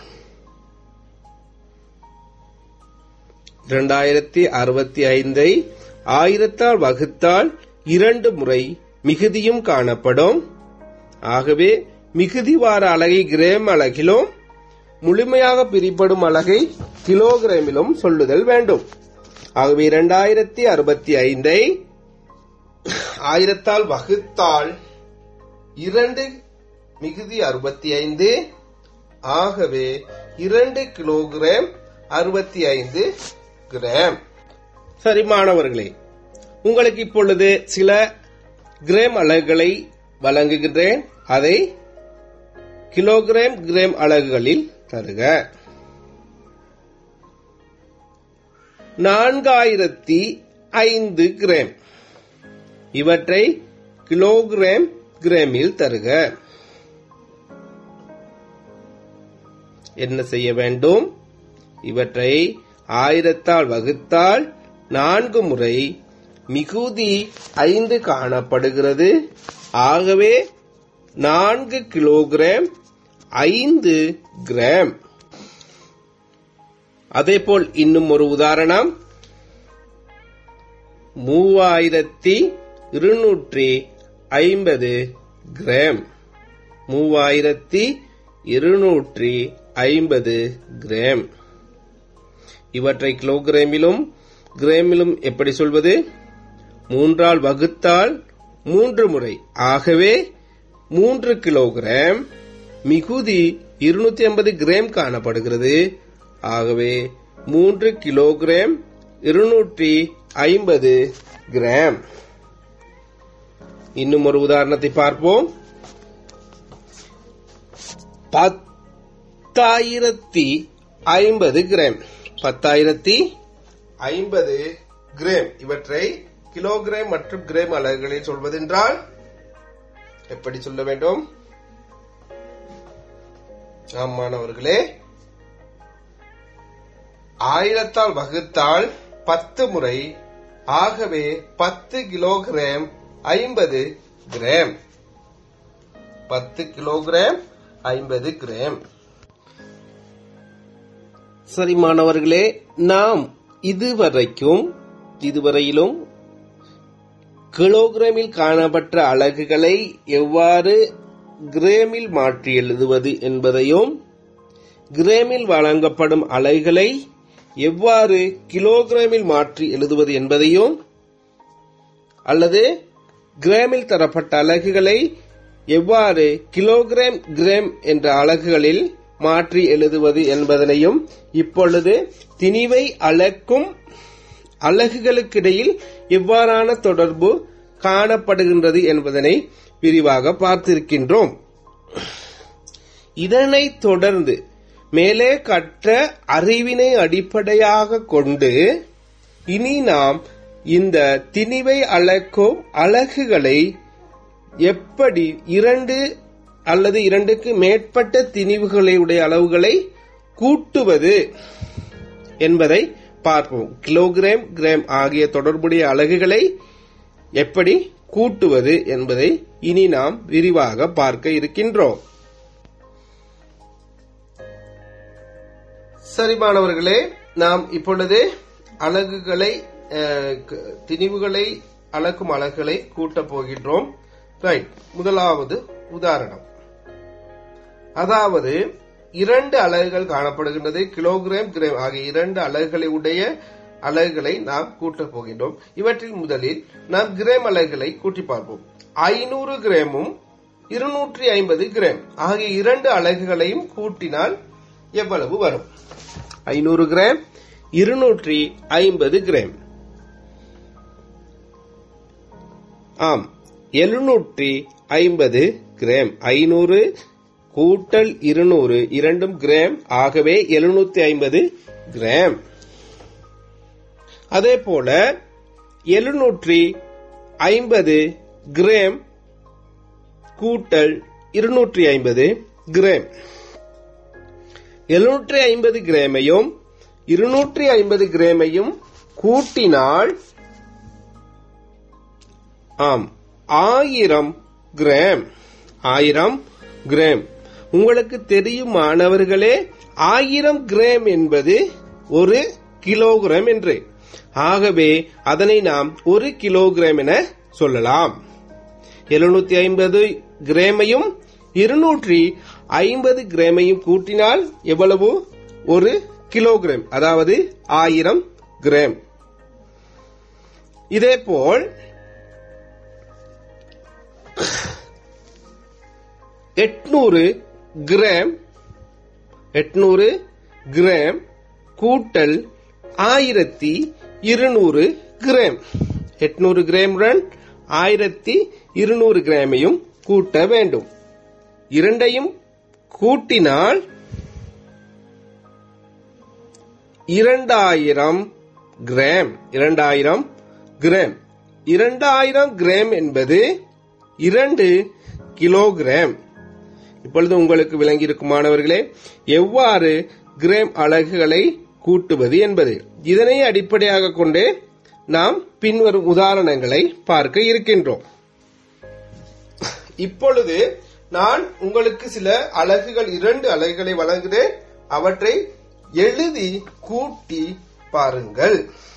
இரண்டாயிரத்தி அறுபத்தி ஐந்தை ஆயிரத்தால் வகுத்தால் இரண்டு முறை மிகுதியும் காணப்படும் ஆகவே மிகுதி வார அலகை கிராம் அலகிலும் முழுமையாக பிரிப்படும் அலகை கிலோகிராமிலும் சொல்லுதல் வேண்டும் ஆகவே இரண்டாயிரத்தி அறுபத்தி ஐந்தை ஆயிரத்தால் வகுத்தால் இரண்டு மிகுதி அறுபத்தி ஐந்து ஆகவே இரண்டு கிலோகிராம் அறுபத்தி ஐந்து கிராம் சரி மாணவர்களே உங்களுக்கு இப்பொழுது சில கிராம் அலகுகளை வழங்குகின்றேன் அதை கிலோகிராம் கிராம் அலகுகளில் தருக நான்காயிரத்தி ஐந்து கிராம் இவற்றை கிலோகிராம் கிராமில் தருக என்ன செய்ய வேண்டும் இவற்றை ஆயிரத்தால் வகுத்தால் நான்கு முறை மிகுதி ஐந்து காணப்படுகிறது ஆகவே நான்கு கிலோகிராம் ஐந்து கிராம் அதேபோல் இன்னும் ஒரு உதாரணம் மூவாயிரத்தி இருநூற்றி ஐம்பது கிராம் மூவாயிரத்தி இருநூற்றி ஐம்பது கிராம் இவற்றை கிலோகிராமிலும் கிராமிலும் எப்படி சொல்வது மூன்றால் வகுத்தால் மூன்று முறை ஆகவே மூன்று கிலோகிராம் மிகுதி இருநூத்தி ஐம்பது கிராம் காணப்படுகிறது ஆகவே மூன்று கிலோகிராம் இருநூற்றி ஐம்பது கிராம் இன்னும் ஒரு உதாரணத்தை பார்ப்போம் பத்தாயிரத்தி ஐம்பது கிராம் பத்தாயிரத்தி ஐம்பது கிராம் இவற்றை கிலோகிராம் மற்றும் கிராம் அலகுகளில் சொல்வதென்றால் எப்படி சொல்ல வேண்டும் ஆம் மாணவர்களே ஆயிரத்தால் வகுத்தால் பத்து முறை ஆகவே பத்து கிலோகிராம் ஐம்பது கிராம் பத்து கிலோகிராம் ஐம்பது கிராம் சரி மாணவர்களே நாம் இதுவரைக்கும் இதுவரையிலும் கிலோகிராமில் காணப்பட்ட அலகுகளை எவ்வாறு கிராமில் மாற்றி எழுதுவது என்பதையும் கிராமில் வழங்கப்படும் அலகுகளை எவ்வாறு கிலோகிராமில் மாற்றி எழுதுவது என்பதையும் அல்லது கிராமில் தரப்பட்ட அலகுகளை எவ்வாறு கிலோகிராம் கிராம் என்ற அலகுகளில் மாற்றி எழுதுவது என்பதனையும் இப்பொழுது திணிவை அளக்கும் அலகுகளுக்கிடையில் எவ்வாறான தொடர்பு காணப்படுகின்றது என்பதனை விரிவாக பார்த்திருக்கின்றோம் இதனைத் தொடர்ந்து மேலே கற்ற அறிவினை அடிப்படையாக கொண்டு இனி நாம் இந்த திணிவை அளக்கும் அலகுகளை எப்படி இரண்டு அல்லது இரண்டுக்கு மேற்பட்ட திணிவுகளுடைய அளவுகளை கூட்டுவது என்பதை பார்ப்போம் கிலோகிராம் கிராம் ஆகிய தொடர்புடைய அலகுகளை எப்படி கூட்டுவது என்பதை இனி நாம் விரிவாக பார்க்க இருக்கின்றோம் சரி மாணவர்களே நாம் இப்பொழுது அலகுகளை அஹ், க- திணிவுகளை அளக்கும் அலகுகளை கூட்டப் போகின்றோம் ரைட் முதலாவது உதாரணம் அதாவது இரண்டு அலகுகள் காணப்படுகின்றது கிலோகிராம் கிராம் ஆகிய இரண்டு அலகுகளை உடைய அலகுகளை நாம் கூட்டப் போகின்றோம் இவற்றில் முதலில் நாம் கிராம் அலகுகளை கூட்டி பார்ப்போம் ஐநூறு கிராமும் இருநூற்றி ஐம்பது கிராம் ஆகிய இரண்டு அலகுகளையும் கூட்டினால் எவ்வளவு வரும் ஐநூறு கிராம் இருநூற்றி ஐம்பது கிராம் ஆம் எழுநூற்றி ஐம்பது கிராம் ஐநூறு கூட்டல் இருநூறு இரண்டும் கிராம் ஆகவே எழுநூத்தி ஐம்பது கிராம் அதே போல எழுநூற்றி ஐம்பது கிராம் கூட்டல் இருநூற்றி ஐம்பது கிராம் எழுநூற்றி ஐம்பது கிராமையும் இருநூற்றி ஐம்பது கிராமையும் கூட்டினால் ஆம் ஆயிரம் கிராம் ஆயிரம் கிராம் உங்களுக்கு தெரியும் மாணவர்களே ஆயிரம் கிராம் என்பது ஒரு கிலோகிராம் என்று ஆகவே அதனை நாம் ஒரு கிலோகிராம் என சொல்லலாம் எழுநூத்தி ஐம்பது கிராமையும் இருநூற்றி ஐம்பது கிராமையும் கூட்டினால் எவ்வளவு ஒரு கிலோகிராம் அதாவது ஆயிரம் கிராம் இதேபோல் எட்நூறு கிராம் எட்நூறு கிராம் கூட்டல் ஆயிரத்தி இருநூறு கிராம் எட்நூறு கிராமுடன் ஆயிரத்தி இருநூறு கிராமையும் கூட்ட வேண்டும் இரண்டையும் கூட்டினால் இரண்டாயிரம் கிராம் இரண்டாயிரம் கிராம் இரண்டாயிரம் கிராம் என்பது இரண்டு கிலோகிராம் இப்பொழுது உங்களுக்கு விளங்கியிருக்கும் மாணவர்களே எவ்வாறு கிராம் அலகுகளை கூட்டுவது என்பது இதனை அடிப்படையாக கொண்டு நாம் பின்வரும் உதாரணங்களை பார்க்க இருக்கின்றோம் இப்பொழுது நான் உங்களுக்கு சில அலகுகள் இரண்டு அலகுகளை வழங்குகிறேன் அவற்றை எழுதி கூட்டி பாருங்கள்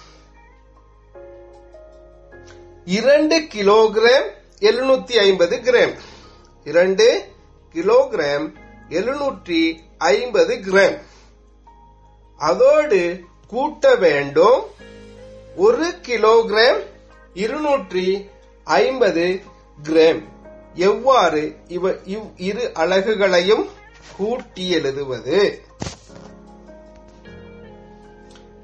இரண்டு கிலோகிராம் எழுநூத்தி ஐம்பது கிராம் இரண்டு கிலோகிராம் எழுநூற்றி ஐம்பது கிராம் அதோடு கூட்ட வேண்டும் ஒரு கிலோகிராம் இருநூற்றி ஐம்பது கிராம் எவ்வாறு இவ இவ் இரு அலகுகளையும் கூட்டி எழுதுவது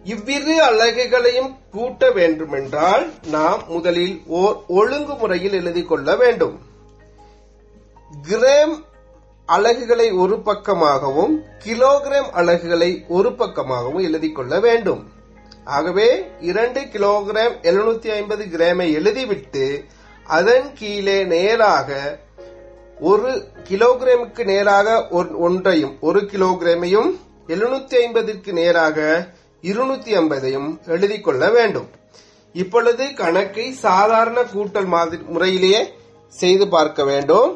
இவ்விரு அலகுகளையும் கூட்ட வேண்டுமென்றால் நாம் முதலில் ஓர் ஒழுங்குமுறையில் எழுதிக் கொள்ள வேண்டும் கிராம் அலகுகளை ஒரு பக்கமாகவும் கிலோகிராம் அலகுகளை ஒரு பக்கமாகவும் எழுதிக் கொள்ள வேண்டும் ஆகவே இரண்டு கிலோகிராம் 750 ஐம்பது கிராமை எழுதிவிட்டு அதன் கீழே நேராக ஒரு கிலோகிராமுக்கு நேராக ஒன்- ஒன்றையும் ஒரு கிலோகிராமையும் 750 ஐம்பதிற்கு நேராக இருநூத்தி ஐம்பதையும் எழுதிக் கொள்ள வேண்டும் இப்பொழுது கணக்கை சாதாரண கூட்டல் மாதிரி முறையிலேயே செய்து பார்க்க வேண்டும்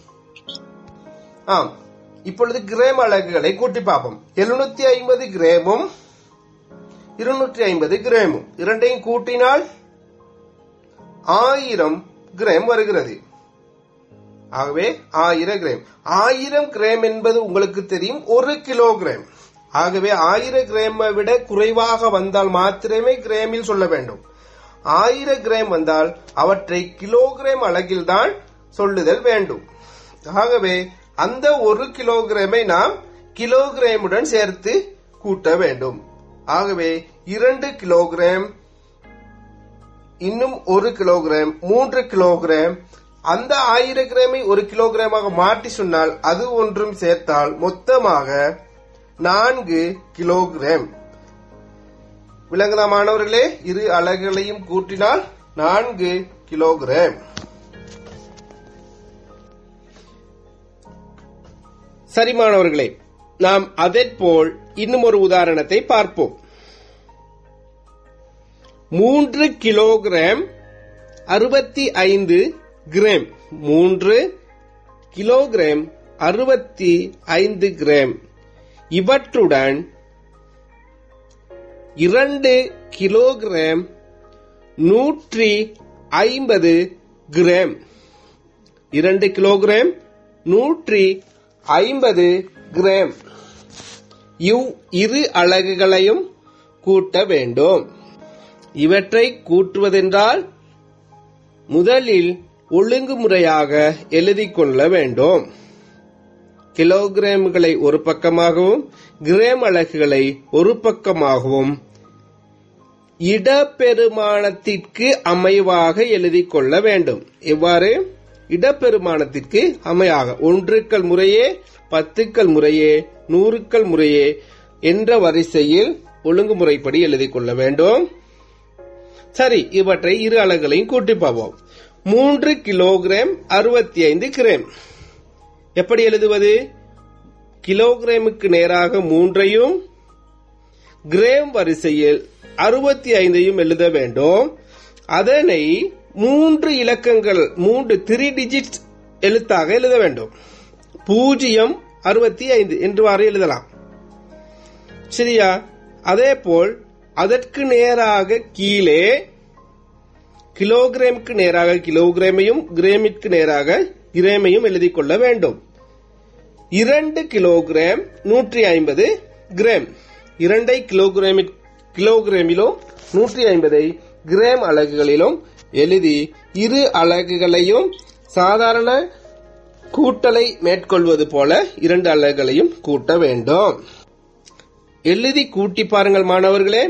ஆம் இப்பொழுது கிராம் அலகுகளை கூட்டி பார்ப்போம் 750 ஐம்பது கிராமும் இருநூற்றி ஐம்பது கிராமும் இரண்டையும் கூட்டினால் ஆயிரம் கிராம் வருகிறது ஆகவே ஆயிரம் கிராம் ஆயிரம் கிராம் என்பது உங்களுக்கு தெரியும் ஒரு கிலோகிராம் ஆகவே ஆயிரம் கிராமை விட குறைவாக வந்தால் மாத்திரமே கிராமில் சொல்ல வேண்டும் ஆயிரம் கிராம் வந்தால் அவற்றை கிலோகிராம் அலகில் தான் சொல்லுதல் வேண்டும் ஆகவே அந்த ஒரு கிலோகிராமை நாம் கிலோகிராமுடன் சேர்த்து கூட்ட வேண்டும் ஆகவே இரண்டு கிலோகிராம் இன்னும் ஒரு கிலோகிராம் மூன்று கிலோகிராம் அந்த ஆயிரம் கிராமை ஒரு கிலோகிராமாக மாற்றி சொன்னால் அது ஒன்றும் சேர்த்தால் மொத்தமாக நான்கு கிலோகிராம் விளங்குதா மாணவர்களே இரு அலகுகளையும் கூட்டினால் நான்கு கிலோகிராம் சரி மாணவர்களே நாம் அதேபோல் இன்னும் ஒரு உதாரணத்தை பார்ப்போம் மூன்று கிலோகிராம் அறுபத்தி ஐந்து கிராம் மூன்று கிலோகிராம் அறுபத்தி ஐந்து கிராம் இவற்றுடன் இரண்டு கிலோகிராம் நூற்றி ஐம்பது கிராம் இரண்டு கிலோகிராம் நூற்றி ஐம்பது கிராம் இவ் இரு அலகுகளையும் கூட்ட வேண்டும் இவற்றை கூட்டுவதென்றால் முதலில் ஒழுங்குமுறையாக எழுதிக் கொள்ள வேண்டும் கிலோகிராம்களை ஒரு பக்கமாகவும் கிராம் அலகுகளை ஒரு பக்கமாகவும் இடப்பெருமானத்திற்கு அமைவாக எழுதிக் கொள்ள வேண்டும் எவ்வாறு இடப்பெருமானத்திற்கு அமையாக ஒன்றுக்கள் முறையே பத்துக்கள் முறையே நூறுக்கள் முறையே என்ற வரிசையில் ஒழுங்குமுறைப்படி எழுதிக் கொள்ள வேண்டும் சரி இவற்றை இரு அலகுகளையும் கூட்டி பார்ப்போம் மூன்று கிலோகிராம் அறுபத்தி ஐந்து கிராம் எப்படி எழுதுவது கிலோகிராமுக்கு நேராக மூன்றையும் கிராம் வரிசையில் அறுபத்தி ஐந்தையும் எழுத வேண்டும் அதனை மூன்று இலக்கங்கள் மூன்று த்ரீ டிஜிட் எழுத்தாக எழுத வேண்டும் பூஜ்ஜியம் அறுபத்தி ஐந்து என்றுவாறு எழுதலாம் சரியா அதேபோல் அதற்கு நேராக கீழே கிலோகிராமுக்கு நேராக கிலோகிராமையும் கிராமிற்கு நேராக கிராமையும் எழுதிக் கொள்ள வேண்டும் இரண்டு கிலோகிராம் நூற்றி ஐம்பது கிராம் இரண்டை கிலோகிராமி கிலோகிராமிலும் நூற்றி ஐம்பதை கிராம் அலகுகளிலும் எழுதி இரு அலகுகளையும் சாதாரண கூட்டலை மேற்கொள்வது போல இரண்டு அலகுகளையும் கூட்ட வேண்டும் எழுதி கூட்டி பாருங்கள் மாணவர்களே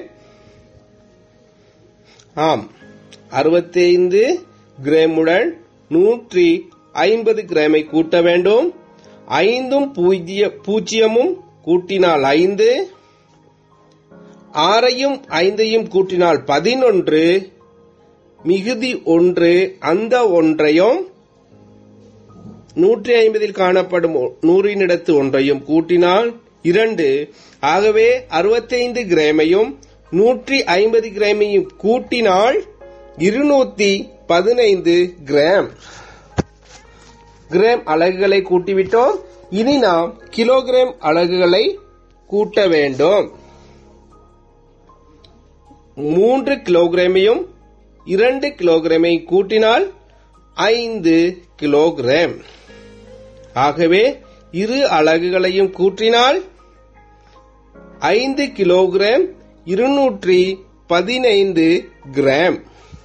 ஆம் அறுபத்தைந்து கிராமுடன் நூற்றி ஐம்பது கிராமை கூட்ட வேண்டும் ஐந்தும் பூஜ்ஜிய பூஜ்ஜியமும் கூட்டினால் ஐந்து ஆறையும் ஐந்தையும் கூட்டினால் பதினொன்று மிகுதி ஒன்று அந்த ஒன்றையும் நூற்றி ஐம்பதில் காணப்படும் ஒ- நூறினிடத்து ஒன்றையும் கூட்டினால் இரண்டு ஆகவே அறுபத்தைந்து கிராமையும் நூற்றி ஐம்பது கிராமையும் கூட்டினால் இருநூத்தி பதினைந்து கிராம் கிராம் அலகுகளை கூட்டிவிட்டோம் இனி நாம் கிலோகிராம் அலகுகளை கூட்ட வேண்டும் மூன்று கிலோகிராமையும் இரண்டு கிலோகிராமை கூட்டினால் ஐந்து கிலோகிராம் ஆகவே இரு அலகுகளையும் கூட்டினால் ஐந்து கிலோகிராம் இருநூற்றி பதினைந்து கிராம்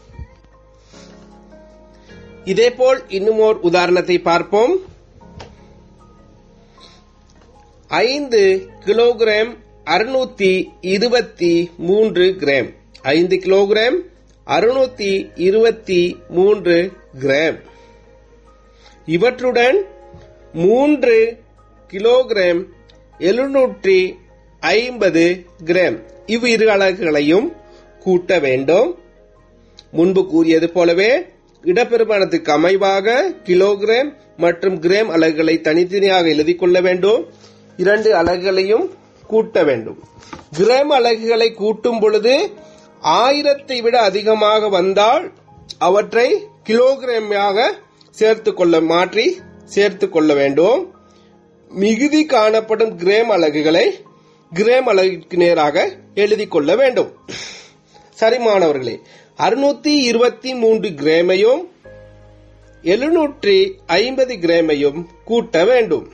இதேபோல் இன்னும் ஓர் உதாரணத்தை பார்ப்போம் ஐந்து கிலோகிராம் அறுநூத்தி இருபத்தி மூன்று கிராம் ஐந்து கிலோகிராம் அறுநூத்தி இருபத்தி மூன்று கிராம் இவற்றுடன் மூன்று கிலோகிராம் எழுநூற்றி ஐம்பது கிராம் இவ்விரு அலகுகளையும் கூட்ட வேண்டும் முன்பு கூறியது போலவே இடப்பெருமானத்துக்கு அமைவாக கிலோகிராம் மற்றும் கிராம் அலகுகளை தனித்தனியாக எழுதிக் கொள்ள வேண்டும் இரண்டு அலகுகளையும் கூட்ட வேண்டும் கிராம் அலகுகளை கூட்டும் பொழுது ஆயிரத்தை விட அதிகமாக வந்தால் அவற்றை கிலோகிராமாக சேர்த்து கொள்ள மாற்றி சேர்த்து கொள்ள வேண்டும் மிகுதி காணப்படும் கிராம் அலகுகளை கிராம் அலகிற்கு நேராக எழுதி கொள்ள வேண்டும் சரி மாணவர்களே அறுநூத்தி இருபத்தி மூன்று கிராமையும் எழுநூற்றி ஐம்பது கிராமையும் கூட்ட வேண்டும்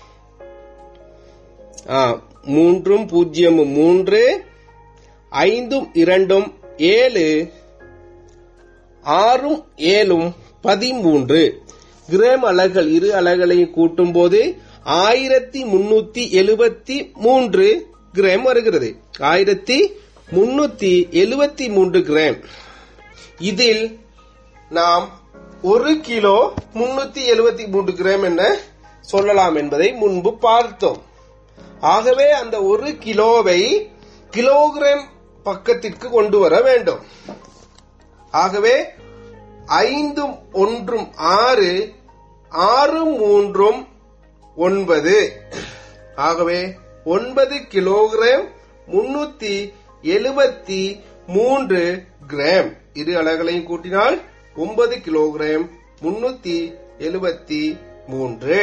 ஆ, மூன்றும் பூஜ்ஜியமும் மூன்று ஐந்தும் இரண்டும் ஏழு ஆறும் ஏழும் பதிமூன்று கிராம் அலகுகள் இரு அலகுகளையும் கூட்டும் போது ஆயிரத்தி முன்னூத்தி எழுபத்தி மூன்று கிராம் வருகிறது ஆயிரத்தி முன்னூத்தி எழுபத்தி மூன்று கிராம் இதில் நாம் ஒரு கிலோ முன்னூத்தி எழுபத்தி மூன்று கிராம் என சொல்லலாம் என்பதை முன்பு பார்த்தோம் ஆகவே அந்த ஒரு கிலோவை கிலோகிராம் பக்கத்திற்கு கொண்டு வர வேண்டும் ஆகவே ஐந்தும் ஒன்றும் ஆறு ஆறு மூன்றும் ஒன்பது ஆகவே ஒன்பது கிலோகிராம் முன்னூத்தி எழுபத்தி மூன்று கிராம் இரு அலகுகளையும் கூட்டினால் ஒன்பது கிலோகிராம் முன்னூத்தி எழுபத்தி மூன்று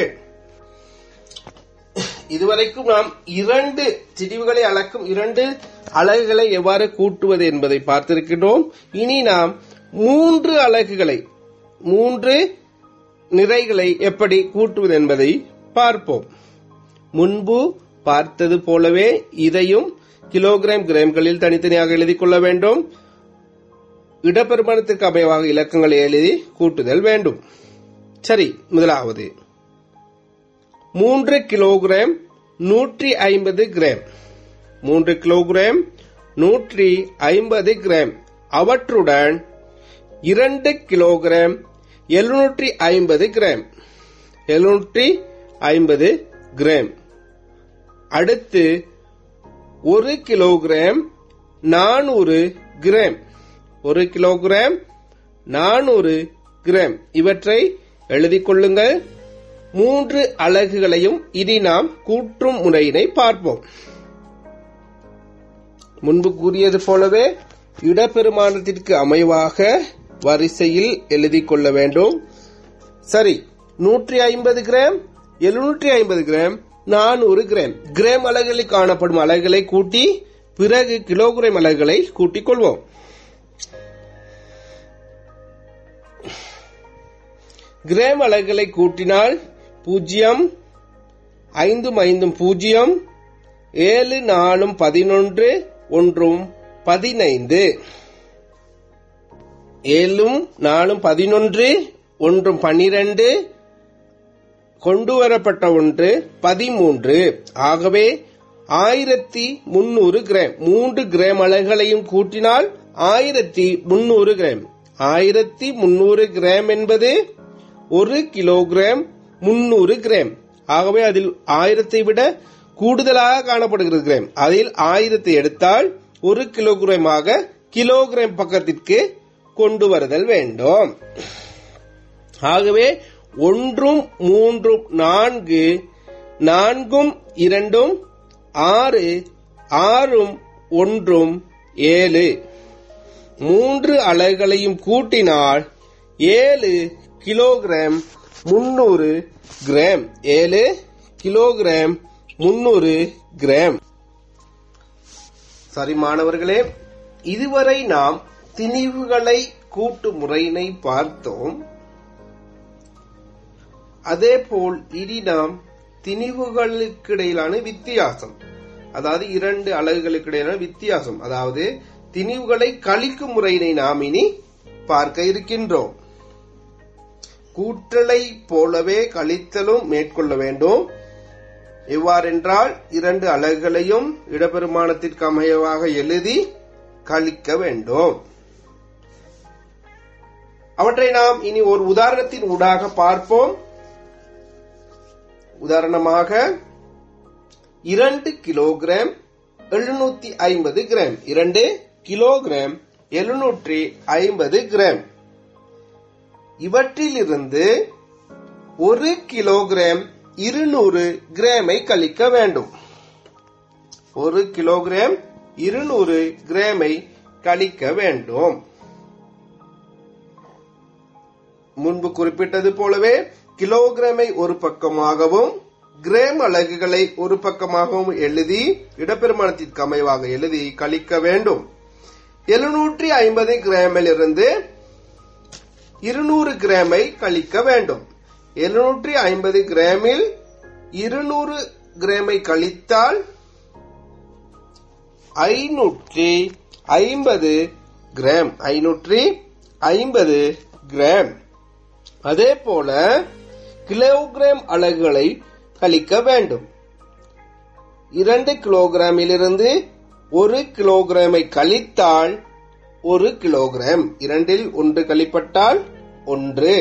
இதுவரைக்கும் நாம் இரண்டு திரிவுகளை அளக்கும் இரண்டு அலகுகளை எவ்வாறு கூட்டுவது என்பதை பார்த்திருக்கின்றோம் இனி நாம் மூன்று அலகுகளை மூன்று நிறைகளை எப்படி கூட்டுவது என்பதை பார்ப்போம் முன்பு பார்த்தது போலவே இதையும் கிலோகிராம் கிராம்களில் தனித்தனியாக எழுதிக் கொள்ள வேண்டும் இடப்பெருமானத்திற்கு அமைவாக இலக்கங்களை எழுதி கூட்டுதல் வேண்டும் சரி முதலாவது மூன்று கிலோகிராம் நூற்றி ஐம்பது கிராம் மூன்று கிலோகிராம் நூற்றி ஐம்பது கிராம் அவற்றுடன் இரண்டு கிலோகிராம் எழுநூற்றி ஐம்பது கிராம் எழுநூற்றி ஐம்பது கிராம் அடுத்து ஒரு கிலோகிராம் நானூறு கிராம் ஒரு கிலோகிராம் நானூறு கிராம் இவற்றை எழுதிக் கொள்ளுங்கள் மூன்று அலகுகளையும் இனி நாம் கூற்றும் முறையினை பார்ப்போம் முன்பு கூறியது போலவே இடப்பெருமானத்திற்கு அமைவாக வரிசையில் எழுதிக் கொள்ள வேண்டும் சரி நூற்றி ஐம்பது கிராம் எழுநூற்றி ஐம்பது கிராம் நானூறு கிராம் கிராம் அலகுகளில் காணப்படும் அலகுகளை கூட்டி பிறகு கிலோகிராம் அலகுகளை கூட்டிக் கொள்வோம் கிராம் அலகுகளை கூட்டினால் பூஜ்ஜியம் ஐந்தும் ஐந்தும் பூஜ்ஜியம் ஏழு நாலும் பதினொன்று ஒன்றும் பதினைந்து ஏழும் நாலும் பதினொன்று ஒன்றும் பனிரெண்டு கொண்டு வரப்பட்ட ஒன்று பதிமூன்று ஆகவே ஆயிரத்தி முன்னூறு கிராம் மூன்று கிராம் அலகுகளையும் கூட்டினால் ஆயிரத்தி முன்னூறு கிராம் ஆயிரத்தி முன்னூறு கிராம் என்பது ஒரு கிலோகிராம் முன்னூறு கிராம் ஆகவே அதில் ஆயிரத்தை விட கூடுதலாக காணப்படுகிறது கிராம் அதில் ஆயிரத்தை எடுத்தால் ஒரு கிலோகிராமாக கிலோகிராம் பக்கத்திற்கு கொண்டு வருதல் வேண்டும் ஆகவே ஒன்றும் மூன்றும் நான்கு நான்கும் இரண்டும் ஆறு ஆறும் ஒன்றும் ஏழு மூன்று அலகுகளையும் கூட்டினால் ஏழு கிலோகிராம் முன்னூறு கிராம் ஏழு கிலோகிராம் முன்னூறு கிராம் சரி மாணவர்களே இதுவரை நாம் திணிவுகளை கூட்டு முறையினை பார்த்தோம் அதேபோல் இனி நாம் திணிவுகளுக்கு இடையிலான வித்தியாசம் அதாவது இரண்டு அலகுகளுக்கு இடையிலான வித்தியாசம் அதாவது திணிவுகளை கழிக்கும் முறையினை நாம் இனி பார்க்க இருக்கின்றோம் கூற்றலை போலவே கழித்தலும் மேற்கொள்ள வேண்டும் எவ்வாறென்றால் இரண்டு அலகுகளையும் இடப்பெருமானத்திற்கு அமையவாக எழுதி கழிக்க வேண்டும் அவற்றை நாம் இனி ஒரு உதாரணத்தின் ஊடாக பார்ப்போம் உதாரணமாக இரண்டு கிலோகிராம் எழுநூத்தி ஐம்பது கிராம் இரண்டு கிலோகிராம் எழுநூற்றி ஐம்பது கிராம் இவற்றிலிருந்து ஒரு கிலோகிராம் இருநூறு கிராமை கழிக்க வேண்டும் ஒரு கிலோகிராம் இருநூறு கிராமை கழிக்க வேண்டும் முன்பு குறிப்பிட்டது போலவே கிலோகிராமை ஒரு பக்கமாகவும் கிராம் அலகுகளை ஒரு பக்கமாகவும் எழுதி இடப்பெருமானத்திற்கு அமைவாக எழுதி கழிக்க வேண்டும் எழுநூற்றி ஐம்பது கிராமில் இருந்து இருநூறு கிராமை கழிக்க வேண்டும் எழுநூற்றி ஐம்பது கிராமில் இருநூறு கிராமை கழித்தால் ஐநூற்றி ஐம்பது கிராம் ஐநூற்றி ஐம்பது கிராம் அதே போல கிலோகிராம் அலகுகளை கழிக்க வேண்டும் இரண்டு கிலோகிராமிலிருந்து ஒரு கிலோகிராமை கழித்தால் ஒரு கிலோகிராம் இரண்டில் ஒன்று கழிப்பட்டால் ஒன்று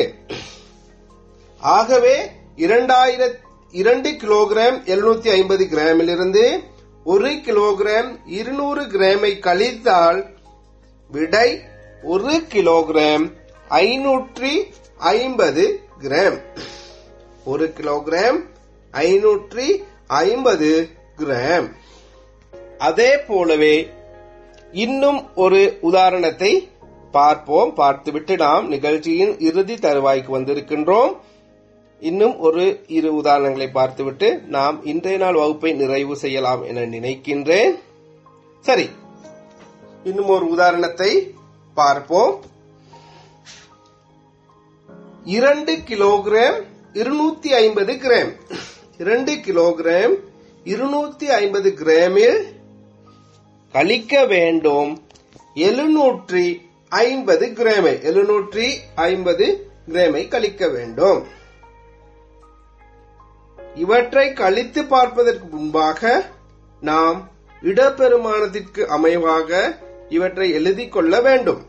ஆகவே இரண்டாயிரத்தி இரண்டு கிலோகிராம் எழுநூத்தி ஐம்பது கிராமிலிருந்து ஒரு கிலோகிராம் இருநூறு கிராமை கழித்தால் விடை ஒரு கிலோகிராம் ஐநூற்றி ஐம்பது கிராம் ஒரு கிலோகிராம் ஐநூற்றி ஐம்பது கிராம் அதே போலவே இன்னும் ஒரு உதாரணத்தை பார்ப்போம் பார்த்துவிட்டு நாம் நிகழ்ச்சியின் இறுதி தருவாய்க்கு வந்திருக்கின்றோம் இன்னும் ஒரு இரு உதாரணங்களை பார்த்துவிட்டு நாம் இன்றைய நாள் வகுப்பை நிறைவு செய்யலாம் என நினைக்கின்றேன் சரி இன்னும் ஒரு உதாரணத்தை பார்ப்போம் இரண்டு கிலோகிராம் இருநூத்தி ஐம்பது கிராம் இரண்டு கிலோகிராம் இருநூத்தி ஐம்பது கிராமில் கழிக்க வேண்டும் எழுநூற்றி ஐம்பது கிராமை எழுநூற்றி ஐம்பது கிராமை கழிக்க வேண்டும் இவற்றை கழித்து பார்ப்பதற்கு முன்பாக நாம் இடப்பெருமானத்திற்கு அமைவாக இவற்றை எழுதிக் கொள்ள வேண்டும்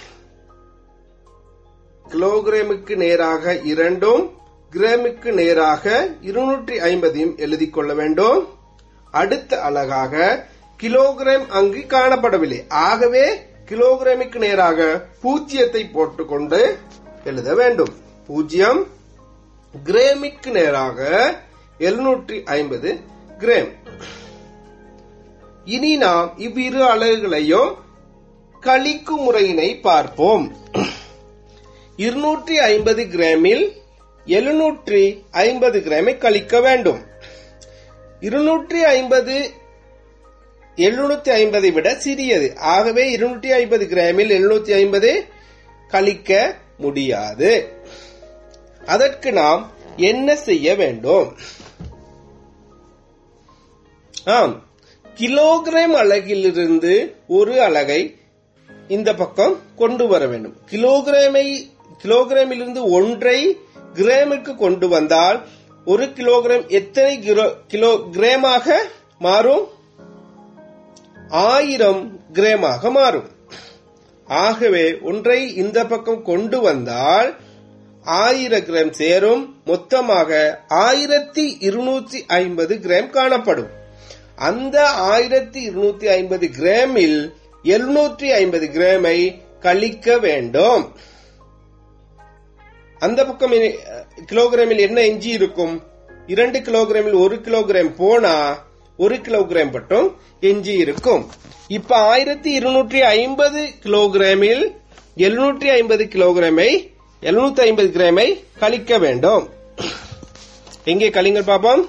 கிலோகிராமுக்கு நேராக இரண்டும் கிராமுக்கு நேராக இருநூற்றி ஐம்பதையும் எழுதிக் கொள்ள வேண்டும் அடுத்த அழகாக கிலோகிராம் அங்கு காணப்படவில்லை ஆகவே கிலோகிராமுக்கு நேராக பூஜ்ஜியத்தை போட்டுக்கொண்டு எழுத வேண்டும் பூஜ்ஜியம் கிராமிற்கு நேராக எழுநூற்றி ஐம்பது கிராம் இனி நாம் இவ்விரு அலகுகளையும் கழிக்கும் முறையினை பார்ப்போம் இருநூற்றி ஐம்பது கிராமில் எழுநூற்றி ஐம்பது கிராமை கழிக்க வேண்டும் இருநூற்றி ஐம்பது எழுநூத்தி ஐம்பதை விட சிறியது ஆகவே இருநூற்றி ஐம்பது கிராமில் எழுநூத்தி ஐம்பது கழிக்க முடியாது அதற்கு நாம் என்ன செய்ய வேண்டும் ஆம் கிலோகிராம் அலகிலிருந்து ஒரு அலகை இந்த பக்கம் கொண்டு வர வேண்டும் கிலோகிராமை கிலோகிராமிலிருந்து ஒன்றை கிராமுக்கு கொண்டு வந்தால் ஒரு கிலோகிராம் எத்தனை கிலோ கிராமாக மாறும் ஆயிரம் கிராமாக மாறும் ஆகவே ஒன்றை இந்த பக்கம் கொண்டு வந்தால் ஆயிரம் கிராம் சேரும் மொத்தமாக ஆயிரத்தி இருநூற்றி ஐம்பது கிராம் காணப்படும் அந்த ஆயிரத்தி இருநூத்தி ஐம்பது கிராமில் எழுநூற்றி ஐம்பது கிராமை கழிக்க வேண்டும் அந்த பக்கம் கிலோகிராமில் என்ன எஞ்சி இருக்கும் இரண்டு கிலோகிராமில் ஒரு கிலோகிராம் போனா ஒரு கிலோகிராம் மட்டும் எஞ்சி இருக்கும் இப்ப ஆயிரத்தி இருநூற்றி ஐம்பது கிலோகிராமில் எழுநூற்றி ஐம்பது கிலோகிராமை எழுநூத்தி ஐம்பது கிராமை கழிக்க வேண்டும் எங்கே கழிங்கள் பாப்போம்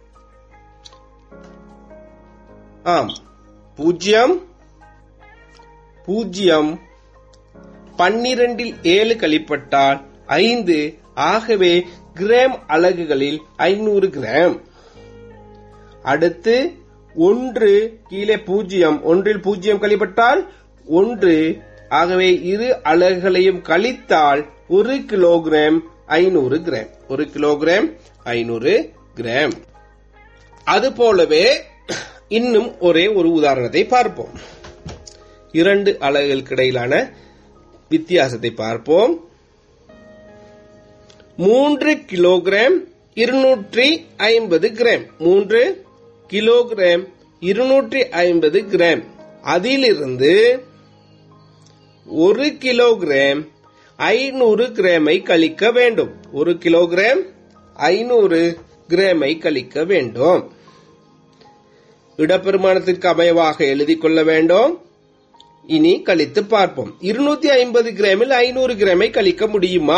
ஆம் பூஜ்ஜியம் பூஜ்ஜியம் பன்னிரண்டில் ஏழு கழிப்பட்டால் ஐந்து ஆகவே கிராம் அலகுகளில் ஐநூறு கிராம் அடுத்து ஒன்று கீழே பூஜ்ஜியம் ஒன்றில் பூஜ்ஜியம் கழிப்பட்டால் ஒன்று ஆகவே இரு அலகுகளையும் கழித்தால் ஒரு கிலோகிராம் ஐநூறு கிராம் ஒரு கிலோகிராம் ஐநூறு கிராம் அது போலவே இன்னும் ஒரே ஒரு உதாரணத்தை பார்ப்போம் இரண்டு அலகுகளுக்கு இடையிலான வித்தியாசத்தை பார்ப்போம் மூன்று கிலோகிராம் இருநூற்றி ஐம்பது கிராம் மூன்று கிலோகிராம் இருநூற்றி ஐம்பது கிராம் அதிலிருந்து ஒரு கிலோகிராம் ஐநூறு கிராமை கழிக்க வேண்டும் ஒரு கிலோகிராம் ஐநூறு கிராமை கழிக்க வேண்டும் இடப்பெருமானத்திற்கு அமைவாக எழுதி கொள்ள வேண்டும் இனி கழித்து பார்ப்போம் இருநூத்தி ஐம்பது கிராமில் ஐநூறு கிராமை கழிக்க முடியுமா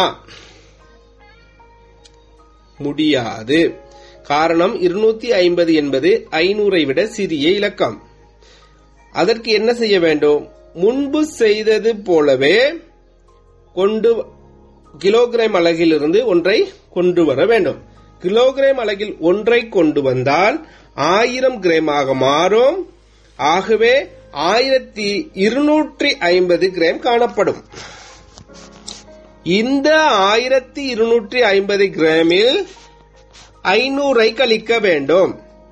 முடியாது காரணம் இருநூத்தி ஐம்பது என்பது ஐநூறை விட சிறிய இலக்கம் அதற்கு என்ன செய்ய வேண்டும் முன்பு செய்தது போலவே கொண்டு கிலோகிராம் அலகிலிருந்து ஒன்றை கொண்டு வர வேண்டும் கிலோகிராம் அலகில் ஒன்றை கொண்டு வந்தால் ஆயிரம் கிராமாக மாறும் ஆகவே ஆயிரத்தி இருநூற்றி ஐம்பது கிராம் காணப்படும் இந்த ஆயிரத்தி இருநூற்றி ஐம்பது கிராமில் ஐநூறை கழிக்க வேண்டும்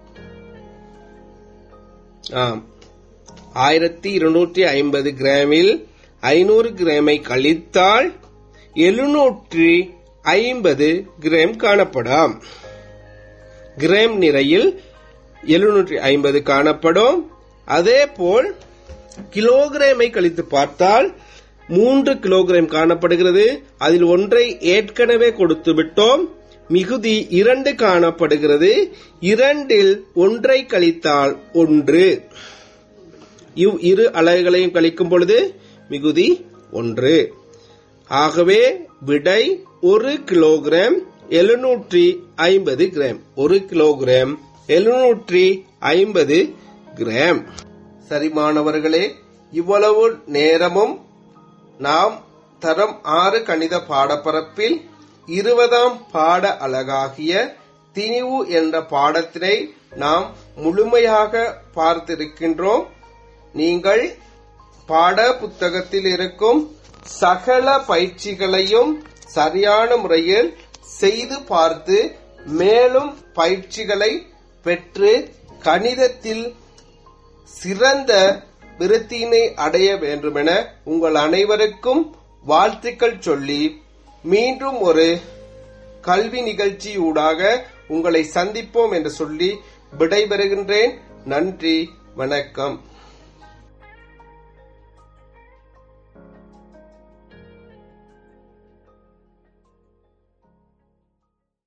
ஆம் ஆயிரத்தி இருநூற்றி ஐம்பது கிராமில் ஐநூறு கிராமை கழித்தால் எழுநூற்றி ஐம்பது கிராம் காணப்படும் கிராம் நிறையில் எழுநூற்றி ஐம்பது காணப்படும் அதே போல் கிலோகிராமை கழித்து பார்த்தால் மூன்று கிலோகிராம் காணப்படுகிறது அதில் ஒன்றை ஏற்கனவே கொடுத்து விட்டோம் மிகுதி இரண்டு காணப்படுகிறது இரண்டில் ஒன்றை கழித்தால் ஒன்று இவ் இரு அலகுகளையும் கழிக்கும் பொழுது மிகுதி ஒன்று ஆகவே விடை ஒரு கிலோகிராம் எழுநூற்றி ஐம்பது கிராம் ஒரு கிலோகிராம் எழுநூற்றி ஐம்பது கிராம் சரி மாணவர்களே இவ்வளவு நேரமும் நாம் தரம் ஆறு கணித பாடப்பரப்பில் இருபதாம் பாட அழகாகிய திணிவு என்ற பாடத்தினை நாம் முழுமையாக பார்த்திருக்கின்றோம் நீங்கள் பாட புத்தகத்தில் இருக்கும் சகல பயிற்சிகளையும் சரியான முறையில் செய்து பார்த்து மேலும் பயிற்சிகளை பெற்று கணிதத்தில் சிறந்த விருத்தியினை அடைய வேண்டுமென உங்கள் அனைவருக்கும் வாழ்த்துக்கள் சொல்லி மீண்டும் ஒரு கல்வி நிகழ்ச்சியூடாக உங்களை சந்திப்போம் என்று சொல்லி விடைபெறுகின்றேன் நன்றி வணக்கம்